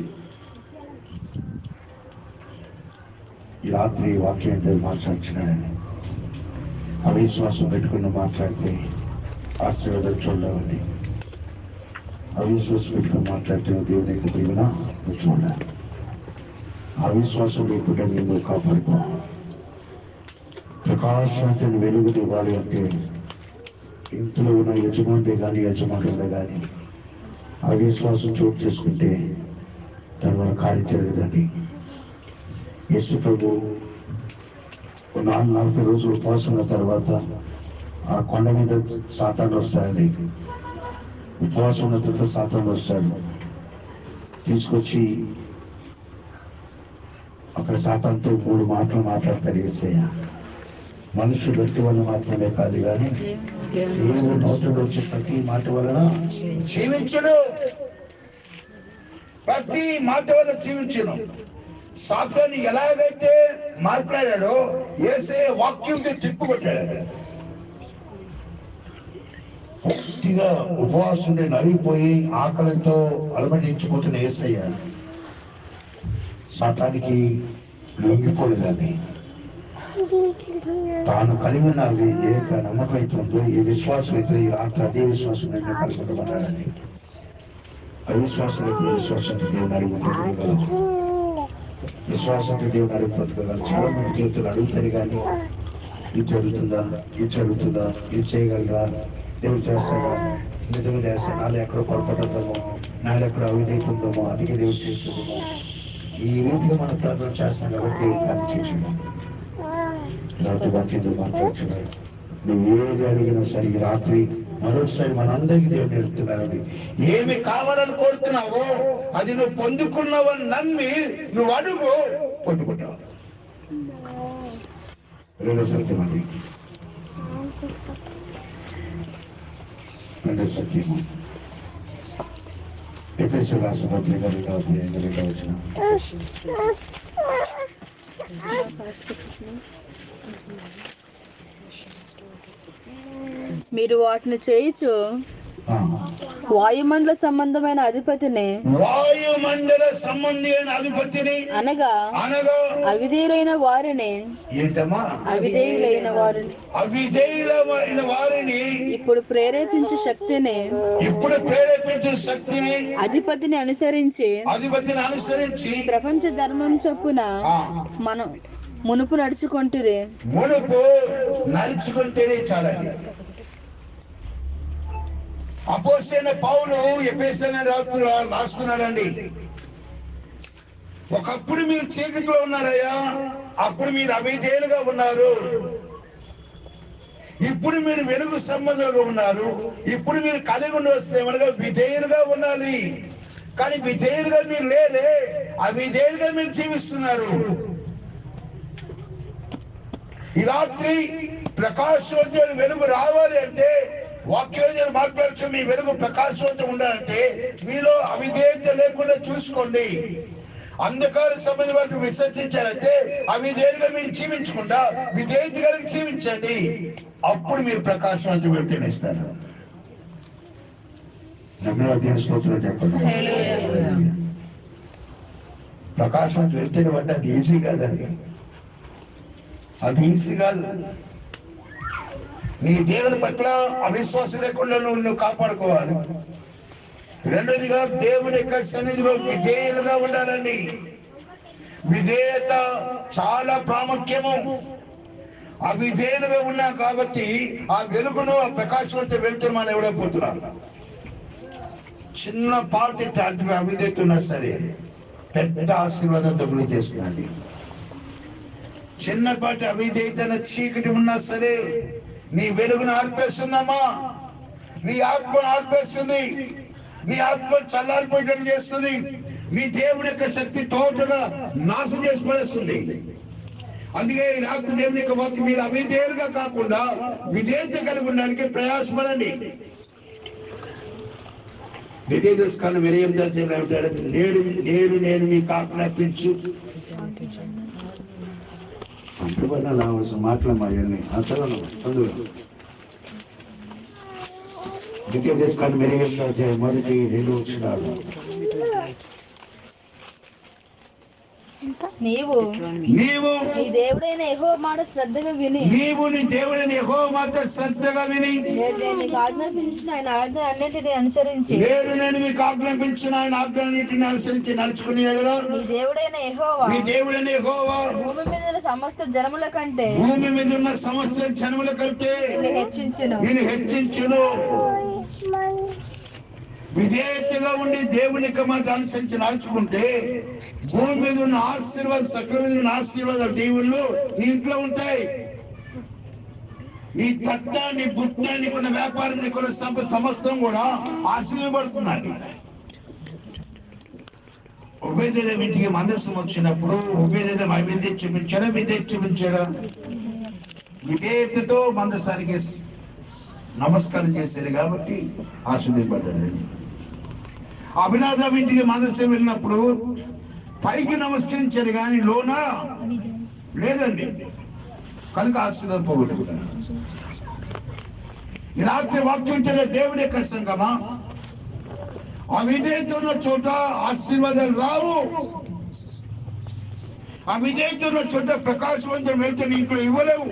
ఈ రాత్రి ఈ వాక్యం ఏంటో మాట్లాడుతున్నాడని అవిశ్వాసం పెట్టుకుని మాట్లాడితే ఆశీర్వాదం చూడాలండి అవిశ్వాసం పెట్టుకుని మాట్లాడితే దేవుని యొక్క దీవెన నువ్వు చూడాలి అవిశ్వాసం లేకుండా నేను కాపాడుకో ప్రకాశాన్ని వెలుగు ఇవ్వాలి అంటే ఇంట్లో ఉన్న యజమానుడే కానీ యజమానుడే కానీ అవిశ్వాసం చోటు చేసుకుంటే దాని వల్ల కార్యం జరగదండి యేసు ప్రభు ఓ నాలుగు నలభై రోజులు ఉపవాసం ఉన్న తర్వాత ఆ కొండ మీద సాతాను వస్తాడండి ఉపవాసం ఉన్న తర్వాత సాతాను వస్తాడు తీసుకొచ్చి అక్కడ సాతాన్తో మూడు మాటలు మాట్లాడతారు ఏసయ్య మనుషులు వ్యక్తి వల్ల మాత్రమే కాదు కానీ దేవుడు నోటిలో వచ్చే ప్రతి మాట వలన జీవించును ప్రతి మాట వల్ల జీవించును సాతాన్ని ఎలాగైతే మాట్లాడాడో ఏసే వాక్యంతో తిప్పుకొట్టాడు పూర్తిగా ఉపవాసం నలిగిపోయి ఆకలితో అలమటించిపోతున్న ఏసయ్య సాతానికి లొంగిపోలేదని తాను కలిగి ఉన్నది ఏ నమ్మకం అయితే ఉందో ఏ విశ్వాసం అయితే ఈ రాత్రి అదే విశ్వాసం నేను కలిగి ఉండమన్నాడని అవిశ్వాసం ఎప్పుడు విశ్వాసం దేవుని అడుగుతుంది విశ్వాసంతో దేవుని అడుగుతుంది చాలా మంది జీవితాలు అడుగుతారు కానీ ఇది జరుగుతుందా ఇది జరుగుతుందా ఇది చేయగలరా దేవుడు చేస్తాడా నిజంగా చేస్తా నాలో ఎక్కడ పొరపడుతుందో నాలో ఎక్కడ అవినీతి ఉందేమో అందుకే దేవుడు చేస్తుందేమో ఈ రీతిగా మనం ప్రార్థన చేస్తాం కాబట్టి అది చేసింది రాత్రి వాక్యంతో మాట్లాడుతున్నాడు నువ్వు ఏది అడిగినా సరే ఈ రాత్రి మరొకసారి మనందరికీ దేవుడు నేర్పుతున్నాడు ఏమి కావాలని కోరుతున్నావో అది నువ్వు పొందుకున్నావని నమ్మి నువ్వు అడుగు పొందుకుంటావు రెండో సత్యం అది రెండో సత్యము ఎఫ్ఎస్సి రాష్ట్ర పత్రిక రెండవ అధ్యాయం రెండవ వచనం. మీరు వాటిని చేయిచు ఆ. వాయుమండల సంబంధమైన అధిపతిని వాయుమండల సంబంధి అయిన అధిపతిని అనగా అనగా అవిధేయులైన వారిని ఏంటమ్మా అవిధేయులైన వారిని అవిధేయులమైన వారిని ఇప్పుడు ప్రేరేపించే శక్తిని ఇప్పుడు ప్రేరేపించే శక్తిని అధిపతిని అనుసరించి అధిపతిని అనుసరించి ప్రపంచ ధర్మం చొప్పున ఆ, మనం మునుపు నడుచుకుంటురే మునుపు నడుచుకుంటేనే చాలండి అపోసైన పౌలు ఎపేసైన రాస్తున్నా- రాస్తున్నాడండి ఒకప్పుడు మీరు చీకట్లో ఉన్నారయ్యా అప్పుడు మీరు అవిధేయులుగా ఉన్నారు ఇప్పుడు మీరు వెలుగు సంబంధంగా ఉన్నారు ఇప్పుడు మీరు కలిగి ఉండవలసిన ఏమనగా విధేయులుగా ఉండాలి కానీ విధేయులుగా మీరు లేరే అవిధేయులుగా మీరు జీవిస్తున్నారు ఈ రాత్రి ప్రకాశవంతమైన వెలుగు రావాలి అంటే వాక్యోజన మాట్లాడుతూ మీ వెలుగు ప్రకాశవంతం ఉండాలంటే మీలో అవిధేయత లేకుండా చూసుకోండి అంధకార సంబంధి వాటిని విసర్జించాలంటే అవిధేయులుగా మీరు జీవించకుండా విధేయత కలిగి జీవించండి అప్పుడు మీరు ప్రకాశవంతం వెళ్తేనిస్తారు నమ్మకం స్తోత్రం చెప్పండి ప్రకాశవంతం వెళ్తేనే అంటే అది ఈజీ కాదండి అది ఈజీ కాదు నీ దేవుని పట్ల అవిశ్వాసం లేకుండా నువ్వు నువ్వు కాపాడుకోవాలి రెండోదిగా దేవుని యొక్క సన్నిధిలో విధేయులుగా ఉండాలండి విధేయత చాలా ప్రాముఖ్యము అవిధేయులుగా ఉన్నా కాబట్టి ఆ వెలుగును ఆ ప్రకాశవంతో వెళ్తే మనం ఎవడైపోతున్నాం చిన్న పాటి తాటి అవిధేయత ఉన్నా సరే పెద్ద ఆశీర్వాదంతో గురి చేస్తుందండి చిన్నపాటి అవిధేయతన చీకటి ఉన్నా సరే నీ వెలుగును ఆర్పేస్తుందమ్మా నీ ఆత్మను ఆర్పేస్తుంది నీ ఆత్మ చల్లారిపోయేటట్టు చేస్తుంది నీ దేవుని యొక్క శక్తి తోటగా నాశనం చేసి పడేస్తుంది అందుకే ఈ రాత్రి దేవుని యొక్క వాక్యం మీరు అవిధేయులుగా కాకుండా విధేయత కలిగి ఉండడానికి ప్రయాసపడండి విధేయత కన్నా మీరు ఏం చేయాలంటాడు నేడు నేడు నేను మీకు ఆజ్ఞాపించు అంటుపడిన రావాల్సిన మాటలు మా ఇవన్నీ చదవను అందులో ద్వితీయ దేశకాన్ని మెరుగైన మొదటి రెండు వచ్చినాడు నీవు నీవు నీ దేవుడైన యెహోవా మాట శ్రద్ధగా విని నీవు నీ దేవుడిని యెహోవా మాట శ్రద్ధగా విని నేను నేను నీకు ఆజ్ఞాపించిన ఆయన ఆజ్ఞ అన్నింటినీ అనుసరించి నేడు నేను మీకు ఆజ్ఞాపించిన ఆయన ఆజ్ఞాన్నిటిని అనుసరించి నడుచుకుని ఎడలో నీ దేవుడైన యెహోవా నీ దేవుడిని యెహోవా భూమి మీద ఉన్న సమస్త జనముల కంటే భూమి మీద ఉన్న సమస్త జనముల కంటే నిన్ను హెచ్చించును నేను హెచ్చించును విధేయతగా ఉండి దేవుని యొక్క మాట అనుసరించి నడుచుకుంటే భూమి మీద ఉన్న ఆశీర్వాద సకల మీద ఉన్న ఆశీర్వాద దేవుళ్ళు నీ ఇంట్లో ఉంటాయి నీ తట్ట నీ బుట్ట నీకున్న వ్యాపారం నీకున్న సంపద సమస్తం కూడా ఆశీర్వబడుతున్నాడు ఉభయదేవ ఇంటికి మందస్సం వచ్చినప్పుడు ఉభయదేవ అవిధేయ చూపించాడా విధేయ చూపించాడా విధేయతతో మందసానికి నమస్కారం చేసేది కాబట్టి ఆశీర్వదింపడ్డాడు అభినాథం ఇంటికి మనస్సు వెళ్ళినప్పుడు పైకి నమస్కరించాడు కానీ లోన లేదండి కనుక ఆశీర్వాదం పోగొట్టుకున్నాడు ఈ రాత్రి వాక్యం తెలియ దేవుడి యొక్క సంగమా అవిధేయత ఉన్న చోట ఆశీర్వాదాలు రావు ఆ విధేయతలో చుట్ట ప్రకాశవంతం వెళ్తే నీకు ఇవ్వలేవు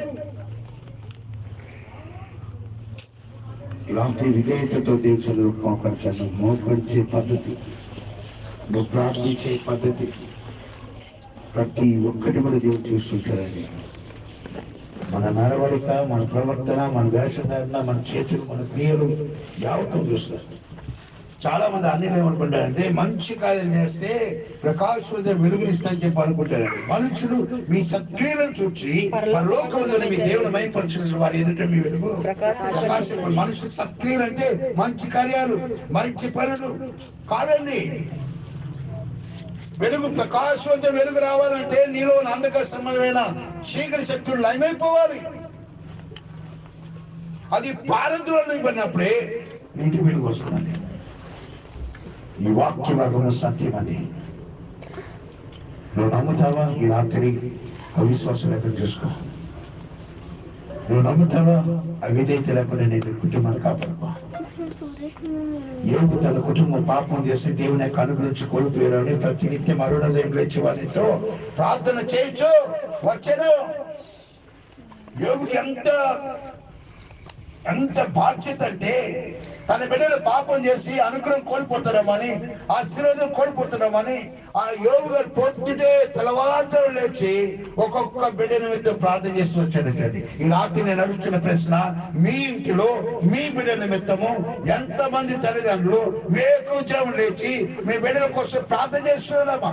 ఇలాంటి విధేయతతో దేవుడు మోకరించాను మోకరించే పద్ధతి నువ్వు ప్రార్థించే పద్ధతి ప్రతి ఒక్కటి కూడా దేవుడు చూస్తుంటారండి మన నడవడిక మన ప్రవర్తన మన వేషధారణ మన చేతులు మన క్రియలు యావత్తం చూస్తారు చాలా మంది అన్ని ఏమనుకుంటారంటే మంచి కార్యం చేస్తే ప్రకాశవంతం వెలుగునిస్తానని చెప్పి అనుకుంటారండి మనుషులు మీ సత్క్రియలను చూచి పరలోకంలో మీ దేవుని మైపరచిన వారి ఎదుట మీ వెలుగు ప్రకాశం మనుషులు సత్క్రియలు అంటే మంచి కార్యాలు మంచి పనులు కాదండి వెలుగు ప్రకాశవంతం వెలుగు రావాలంటే నీలో ఉన్న అంధక సంబంధమైన చీకటి శక్తులు లయమైపోవాలి అది పారద్రోలు పడినప్పుడే నీటి వెలుగు వస్తుందండి ఈ వాక్య భాగము సత్యమని నువ్వు నమ్ముతావా ఈ రాత్రి అవిశ్వాసం లేకుండా చూసుకో నువ్వు నమ్ముతావా అవిధేయత లేకుండా నేను కుటుంబాన్ని కాపాడుకో యోగు తన కుటుంబం పాపం చేసి దేవుని యొక్క అనుగ్రహించి కోల్పోయారని ప్రతి నిత్యం అరుణోదయం లేచి వారితో ప్రార్థన చేయొచ్చు వచ్చను యోగుకి ఎంత ఎంత బాధ్యత అంటే తన బిడ్డలు పాపం చేసి అనుగ్రహం కోల్పోతున్నామని ఆశీర్వాదం కోల్పోతున్నామని ఆ యోగు గారు పొద్దుటే తెల్లవారుతో లేచి ఒక్కొక్క బిడ్డ నిమిత్తం ప్రార్థన చేస్తూ వచ్చాడంటండి ఈ రాత్రి నేను అడుగుతున్న ప్రశ్న మీ ఇంటిలో మీ బిడ్డ నిమిత్తము ఎంత మంది తల్లిదండ్రులు వేకుజాము లేచి మీ బిడ్డల కోసం ప్రార్థన చేస్తున్నారమ్మా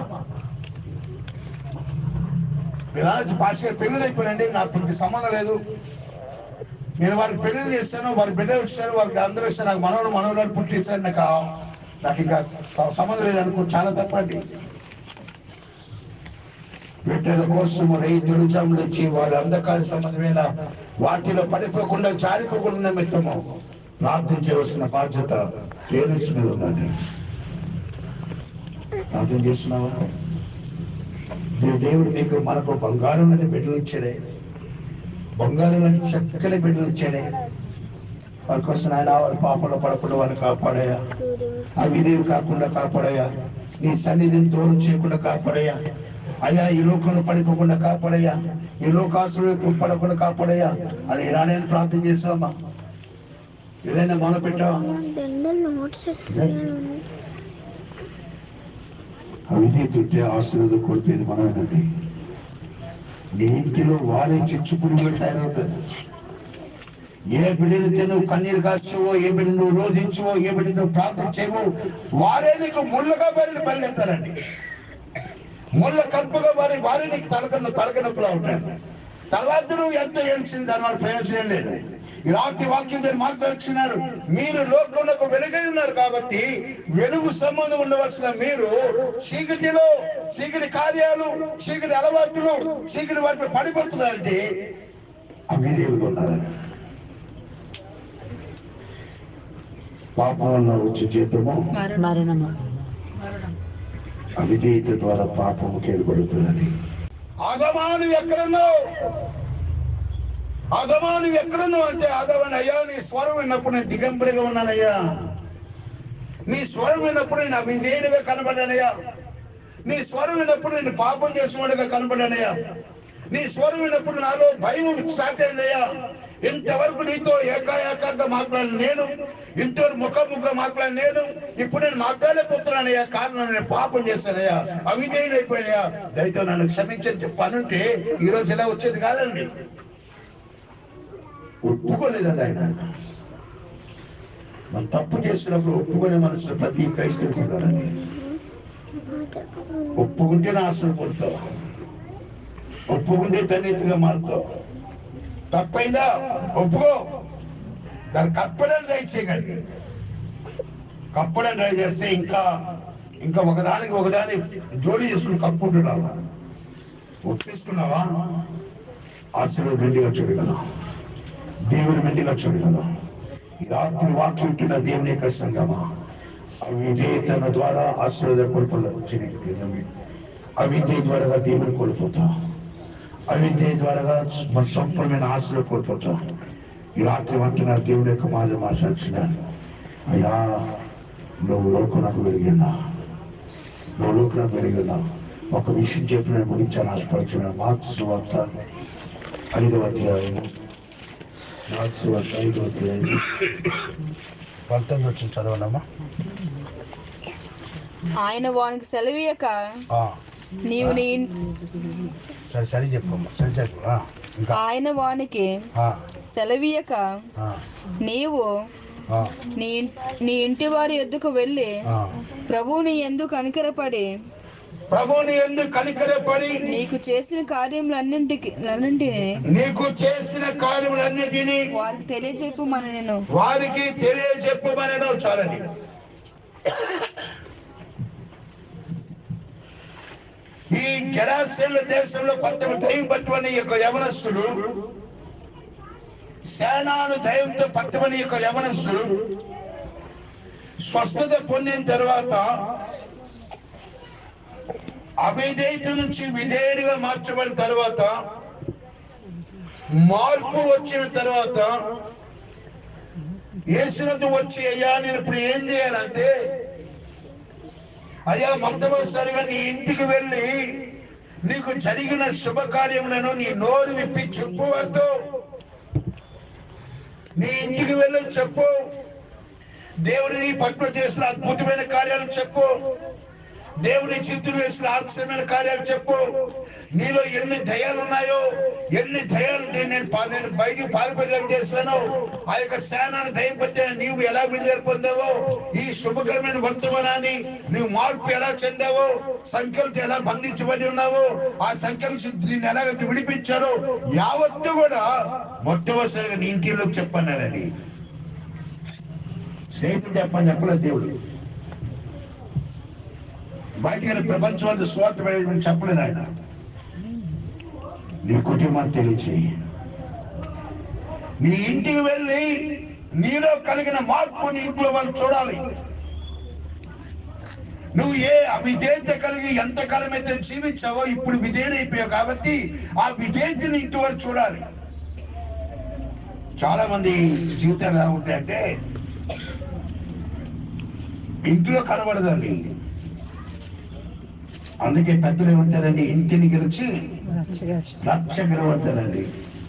మీరు రాజు భాషగా పెళ్ళిళ్ళు అయిపోయినండి నాకు ఇంక సంబంధం లేదు నేను వారికి పెళ్లి చేస్తాను వారి బిడ్డలు వచ్చారు వారికి అందరూ వచ్చారు నాకు మనవడు మనవరాలు పుట్టిస్తారు నాకు ఆ- నాకు ఇంకా స- సంబంధం లేదు అనుకో చాలా తప్పండి బిడ్డల కోసం రైతులు జమ్ములొచ్చి వారి అంధకార సంబంధమైన వాటిలో పడిపోకుండా జారిపోకుండా నిమిత్తము ప్రార్థించవలసిన బాధ్యత పేరెంట్స్ మీద ఉందండి ప్రార్థన చేస్తున్నావా నీ దేవుడు నీకు మనకు బంగారం లాంటి బిడ్డలు ఇచ్చాడే బంగారం లాంటి చక్కని బిడ్డలు ఇచ్చాడే వారి కోసం ఆయన వారి పాపంలో పడకుండా వారిని కాపాడయా ఆ విధేయులు కాకుండా కాపాడయా నీ సన్నిధిని దూరం చేయకుండా కాపాడయా అయ్యా ఈ లోకంలో పడిపోకుండా కాపాడయ్యా ఈ లోకాసులు పడకుండా కాపాడయ్యా అని ఇలా నేను ప్రార్థన చేస్తామా ఏదైనా మొదలు పెట్టావా దండలు నోట్స్ ఎక్కియాలి అవిధి తింటే ఆశీర్వాదం కోల్పోయేది మనమేనండి నీ ఇంటిలో వారే చిచ్చు పురుగులు తయారవుతుంది ఏ బిడ్డలైతే నువ్వు కన్నీరు కాచువో ఏ బిడ్డ నువ్వు రోధించువో ఏ బిడ్డ నువ్వు ప్రార్థన చేయవో వారే నీకు ముళ్ళగా బయలు బయలుదేరుతారండి ముళ్ళ కప్పుగా వారి వారే నీకు తలకన్న తలకనప్పులా ఉంటారు తర్వాత నువ్వు ఎంత ఏడ్చింది దాని వల్ల ప్రయోజనం లేదు ఇలాంటి వాక్యం నేను మాట్లాడుతున్నారు మీరు లోకంలో వెలుగై ఉన్నారు కాబట్టి వెలుగు సంబంధం ఉండవలసిన మీరు చీకటిలో చీకటి కార్యాలు చీకటి అలవాట్లు చీకటి వాటిని పడిపోతున్నారంటే అవిధేయులు ఉన్నారు పాపం వల్ల వచ్చే జీతము మరణము అవిధేయత ద్వారా పాపము కేలుపడుతున్నది ఆగమాను ఎక్కడున్నావు ఆగమాను ఎక్కడున్నావు అంటే ఆగమని అయ్యా నీ స్వరం విన్నప్పుడు నేను దిగంబరిగా ఉన్నానయ్యా నీ స్వరం విన్నప్పుడు నేను అవిధేయుడిగా కనబడ్డానయ్యా నీ స్వరం విన్నప్పుడు నేను పాపం చేసినవాడిగా కనబడ్డానయ్యా నీ స్వరం విన్నప్పుడు నాలో భయం స్టార్ట్ అయిందయ్యా ఇంతవరకు నీతో ఏకాఏకంగా మాట్లాడిన నేను ఇంతవరకు ముఖముఖ మాట్లాడిన నేను ఇప్పుడు నేను మాట్లాడలేకపోతున్నానయ్యా కారణం నేను పాపం చేశానయ్యా అవిధేయుడు అయిపోయాయా దయతో నన్ను క్షమించని పనుంటే ఈ రోజు ఇలా వచ్చేది కాదండి ఒప్పుకోలేదండి ఆయన మనం తప్పు చేసినప్పుడు ఒప్పుకునే మనసు ప్రతి క్రైస్తవుడు ఉంటారండి ఒప్పుకుంటే నాశనం పొందుతావు ఒప్పుకుంటే తన్నితిగా మారుతావు తప్పైందా ఒప్పుకో దాన్ని కప్పడం ట్రై చేయగలిగి కప్పడం ట్రై చేస్తే ఇంకా ఇంకా ఒకదానికి ఒకదాని జోడి చేసుకుని కప్పుకుంటున్నావా ఒప్పేసుకున్నావా ఆశీర్వాదం మెండిగా చూడగలం దేవుని మెండిగా చూడగలం ఈ రాత్రి వాక్యం ఉంటున్న దేవుని యొక్క సంగమా అవిధేయతన ద్వారా ఆశీర్వాద కోల్పోలేదు అవిధేయ ద్వారా దేవుని కోల్పోతాం అవిధేయ ద్వారా మన సంపూర్ణమైన ఆశలు కోల్పోతాం ఈ రాత్రి అంటున్నారు దేవుని యొక్క మాట మాట్లాడుతున్నాను అయ్యా నువ్వు లోకనకు వెలిగినా నువ్వు లోకనకు వెలిగినా ఒక విషయం చెప్పి నేను ముగించాను ఆశపడుతున్నాను మార్క్స్ వార్త ఐదవ అధ్యాయం మార్క్స్ వార్త ఐదవ అధ్యాయం పంతొమ్మిది వచ్చిన చదవనమ్మా ఆయన వానికి సెలవీయక ఆ, నీవు నీ సరే సరే చెప్పమ్మా సరే చెప్పు ఆ, ఇంకా ఆయన వానికి ఆ, సెలవీయక ఆ, నీవు ఆ, నీ ఇన్- నీ ఇంటి వారి ఎద్దుకు వెళ్ళి ఆ. ప్రభువుని ఎందుకు కనికరపడి ప్రభుని ఎందుకు కనికరపడి నీకు చేసిన కార్యములన్నింటికి అన్నింటిని నీకు చేసిన కార్యములన్నిటినీ వారికి తెలియజెప్పు మన నేను వారికి తెలియజెప్పమనడం చాలండి ఈ గెరాసేల దేశంలో పట్టణ దైవం పట్టుమని యొక్క యవనస్తుడు సేనాను దైవంతో పట్టమని యొక్క యవనస్తుడు స్వస్థత పొందిన తర్వాత అవిధేయత నుంచి విధేయుడిగా మార్చబడిన తర్వాత మార్పు వచ్చిన తర్వాత యేసునకు వచ్చి అయ్యా నేను ఇప్పుడు ఏం చేయాలంటే అయ్యా మొట్టమొదటిసారిగా నీ ఇంటికి వెళ్ళి నీకు జరిగిన శుభకార్యములను నీ నోరు విప్పి చెప్పు వారితో నీ ఇంటికి వెళ్ళి చెప్పు దేవుడి నీ పట్ల చేసిన అద్భుతమైన కార్యాలు చెప్పు దేవుని చిత్తులు వేసిన ఆశ్చర్యమైన కార్యాలు చెప్పు నీలో ఎన్ని దయాలు ఉన్నాయో ఎన్ని దయాలు ఉంటే నేను పా- నేను బయటికి పాల్పడేలా చేస్తాను ఆ యొక్క శానాన్ని దయపడితే నీవు ఎలా విడుదల పొందావో ఈ శుభకరమైన వర్తమానాన్ని నీవు మార్పు ఎలా చెందావో సంఖ్యలతో ఎలా బంధించబడి ఉన్నావో ఆ సంఖ్యలు దీన్ని ఎలాగైతే విడిపించారో యావత్తు కూడా మొట్టమొదటిసారిగా నీ ఇంటిలోకి చెప్పన్నాడని స్నేహితుడు చెప్పని చెప్పలేదు దేవుడు బయటకు ప్రపంచం అంతా స్వార్థ పడేదని చెప్పలేదు ఆయన నీ కుటుంబాన్ని తెలియచేయి నీ ఇంటికి వెళ్ళి నీలో కలిగిన మార్పు నీ ఇంట్లో వాళ్ళు చూడాలి నువ్వు ఏ అవిధేయత కలిగి ఎంతకాలం అయితే జీవించావో ఇప్పుడు విధేయుడైపోయావు కాబట్టి ఆ విధేయతని ఇంటి వాళ్ళు చూడాలి చాలా మంది జీవితాలు ఎలా ఉంటాయంటే ఇంట్లో కనబడదండి అందుకే పెద్దలు ఏమంటారండి ఇంటిని గెలిచి రక్ష గెలవంటారండి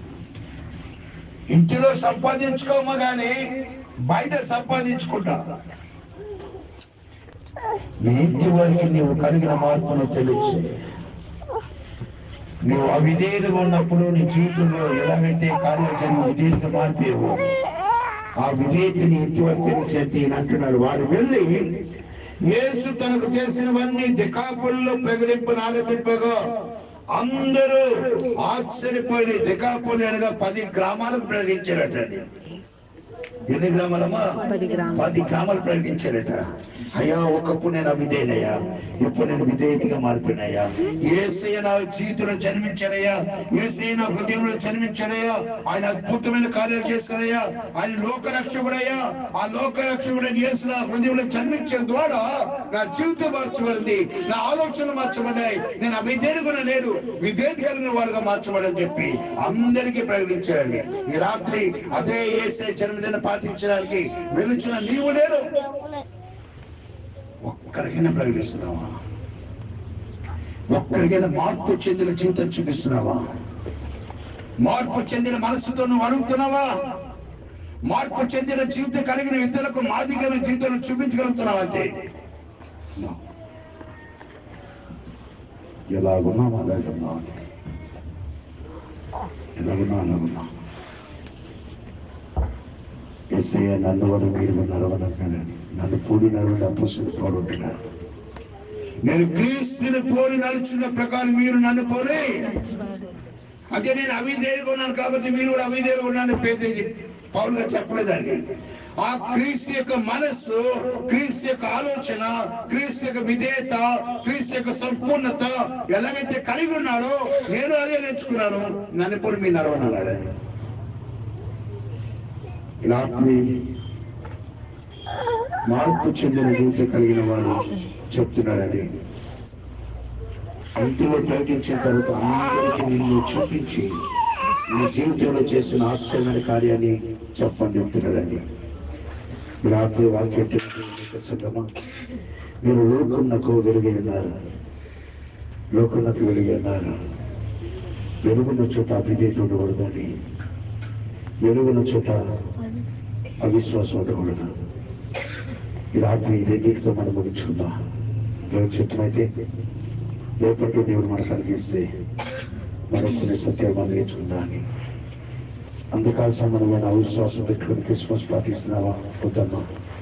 ఇంటిలో సంపాదించుకోమో గాని బయట సంపాదించుకుంటా నీ ఇంటి వారికి నీవు కలిగిన మార్పును తెలియచి నువ్వు అవిధేయుడుగా ఉన్నప్పుడు నీ జీవితంలో ఎలాగైతే కార్యాలు జరిగి విధేయుడిగా మార్పేవో ఆ విధేయతని ఇంటి వరకు తెలిసేది ఈయన అంటున్నాడు వాడు వెళ్ళి యేసు తనకు చేసినవన్నీ దికాపుల్లో ప్రకటింపు ఆలపింపగా అందరూ ఆశ్చర్యపోయి దికాపులి అనగా పది గ్రామాలకు ప్రకటించారటండి ఎన్ని గ్రామాలమ్మా పది గ్రామాలు. పది గ్రామాలు ప్రకటించారట అయ్యా ఒకప్పుడు నేను అవిధేయుడయ్యా ఇప్పుడు నేను విధేయతగా మారిపోయినయ్యా ఏసయ్య నా జీవితంలో జన్మించాడయ్యా ఏసయ్య నా హృదయంలో జన్మించాడయ్యా ఆయన అద్భుతమైన కార్యాలు చేస్తాడయ్యా ఆయన లోక రక్షకుడయ్యా ఆ లోక రక్షకుడైన యేసు నా హృదయంలో జన్మించిన ద్వారా నా జీవితం మార్చబడింది నా ఆలోచన మార్చబడ్డాయి నేను అవిధేయుడుగా లేడు విధేయత కలిగిన వాడుగా మార్చబడని చెప్పి అందరికీ ప్రకటించారండి ఈ రాత్రి అదే ఏసే జన్మదిన పాటించడానికి వెలుచున్న నీవు లేడు ఒక్కరికైనా ప్రకటిస్తున్నావా ఒక్కరికైనా మార్పు చెందిన జీవితం చూపిస్తున్నావా మార్పు చెందిన మనసుతో నువ్వు అడుగుతున్నావా మార్పు చెందిన జీవితం కలిగిన ఇతరులకు మాదిరిగా జీవితం చూపించగలుగుతున్నావా అంటే ఎలాగున్నా అలాగున్నా ఎలాగున్నా అలాగున్నా ఎస్ఐ నన్ను కూడా మీరు నడవనన్నాడని నన్ను పూడి నడవని అపోసిన పోడుంటున్నాడు నేను క్రీస్తుని పోలి నడుచున్న ప్రకారం మీరు నన్ను పోలి అంటే నేను అవిధేయుగా ఉన్నాను కాబట్టి మీరు కూడా అవిధేయుగా ఉన్నాను పేద పౌరుగా చెప్పలేదండి ఆ క్రీస్తు యొక్క మనస్సు క్రీస్తు యొక్క ఆలోచన క్రీస్తు యొక్క విధేయత క్రీస్తు యొక్క సంపూర్ణత ఎలాగైతే కలిగి ఉన్నాడో నేను అదే నేర్చుకున్నాను నన్ను కూడా మీరు నడవనన్నాడు రాత్రి మార్పు చెందిన జీవితం కలిగిన వాడు చెప్తున్నాడండి ఇంటిలో ప్రకటించిన తర్వాత అందరికీ నిన్ను చూపించి నీ జీవితంలో చేసిన ఆశ్చర్యమైన కార్యాన్ని చెప్పండి చెప్తున్నాడండి ఈ రాత్రి వాక్యం సంగమా మీరు లోకమునకు వెలుగై ఉన్నారు లోకంలోకి వెలిగి అన్నారు వెలుగున్న చోట అవిధేత ఉండకూడదండి వెలుగున్న చోట అవిశ్వాసం ఉండకూడదు ఈ రాత్రి ఈ రెండింటితో మనం ముగించుకుందాం దేవుడు చిత్తమైతే రేపటి దేవుడు మనకు కలిగిస్తే మరొకరి సత్యాలు మనం నేర్చుకుందామని అందుకాల సంబంధమైన అవిశ్వాసం పెట్టుకుని క్రిస్మస్ పాటిస్తున్నావా వద్దమ్మా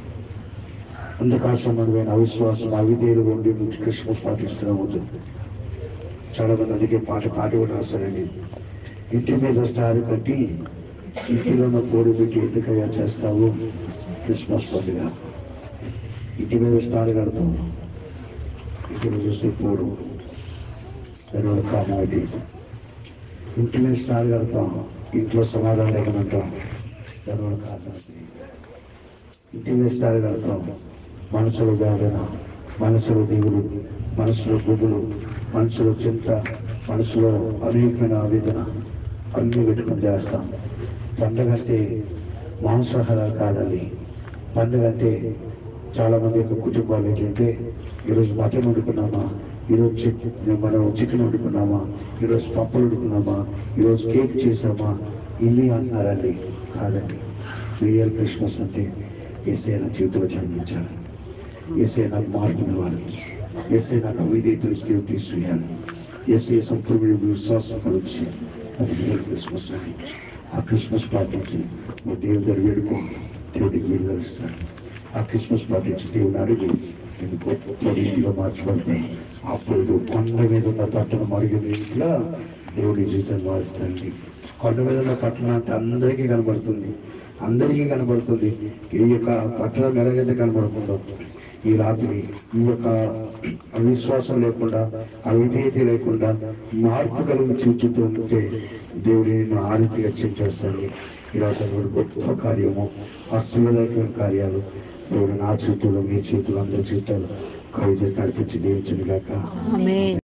అందుకాల సంబంధమైన అవిశ్వాసం అవిధేయులు ఉండి నువ్వు క్రిస్మస్ పాటిస్తున్నావు వద్దు చాలా మంది అందుకే పాట పాట కూడా రాస్తారండి ఇంటి మీద స్టార్ కట్టి ఇంటిలో ఉన్న పోడు పెట్టి ఎందుకయ్యా చేస్తావు క్రిస్మస్ పండుగ ఇంటి మీద స్టార్ కడతావు ఇంటి మీద చూస్తే పోడు దానివల్ల కారణం అది ఇంటి మీద స్టార్ కడతాం ఇంట్లో సమాధానం లేకమంటాం దానివల్ల కారణం అది ఇంటి మీద స్టార్ కడతాం మనసులో వేదన మనసులో దిగులు మనసులో గుబులు మనసులో చింత మనసులో అనేకమైన ఆవేదన అన్ని పెట్టుకుని చేస్తాం పండుగ అంటే మాంసాహారాలు కాదండి పండుగ అంటే చాలా మంది యొక్క కుటుంబాలు ఏంటంటే ఈరోజు మటన్ వండుకున్నామా ఈరోజు చిక్ మనం చికెన్ వండుకున్నామా ఈరోజు పప్పులు వండుకున్నామా ఈరోజు కేక్ చేసామా ఇవి అంటున్నారండి కాదండి రియల్ క్రిస్మస్ అంటే ఏసే నా జీవితంలో జన్మించాలి ఏసే నాకు మార్పుని వాళ్ళు ఏసే నాకు అవిధేత దృష్టికి తీసుకుయాలి ఏసే సంపూర్ణ విశ్వాసం కలిసి అది రియల్ క్రిస్మస్ అని ఆ క్రిస్మస్ పాటించి మీ దేవుడి దగ్గర వేడుకో దేవుడికి విడుదల ఇస్తాడు ఆ క్రిస్మస్ పాటించి దేవుని అడుగు నేను గొప్ప రీతిలో మార్చబడతాను అప్పుడు నువ్వు కొండ మీద ఉన్న పట్టణం మరిగిన రీతిలో దేవుడి జీవితం మారుస్తానండి కొండ మీద ఉన్న పట్టణం అంటే అందరికీ కనబడుతుంది అందరికీ కనబడుతుంది ఈ యొక్క పట్టణం ఎలాగైతే కనబడుతుందో ఈ రాత్రి ఈ యొక్క అవిశ్వాసం లేకుండా అవిధేయత లేకుండా మార్పు కలిగి చూచుతూ ఉంటే దేవుడు నేను ఆ రీతిగా చేస్తాను ఈ రాత్రి గొప్ప కార్యము ఆశీర్వాదకమైన కార్యాలు దేవుడు నా చేతుల్లో మీ చేతులు అందరి చేతులు కవిత నడిపించి దీవించను గాక ఆమేన్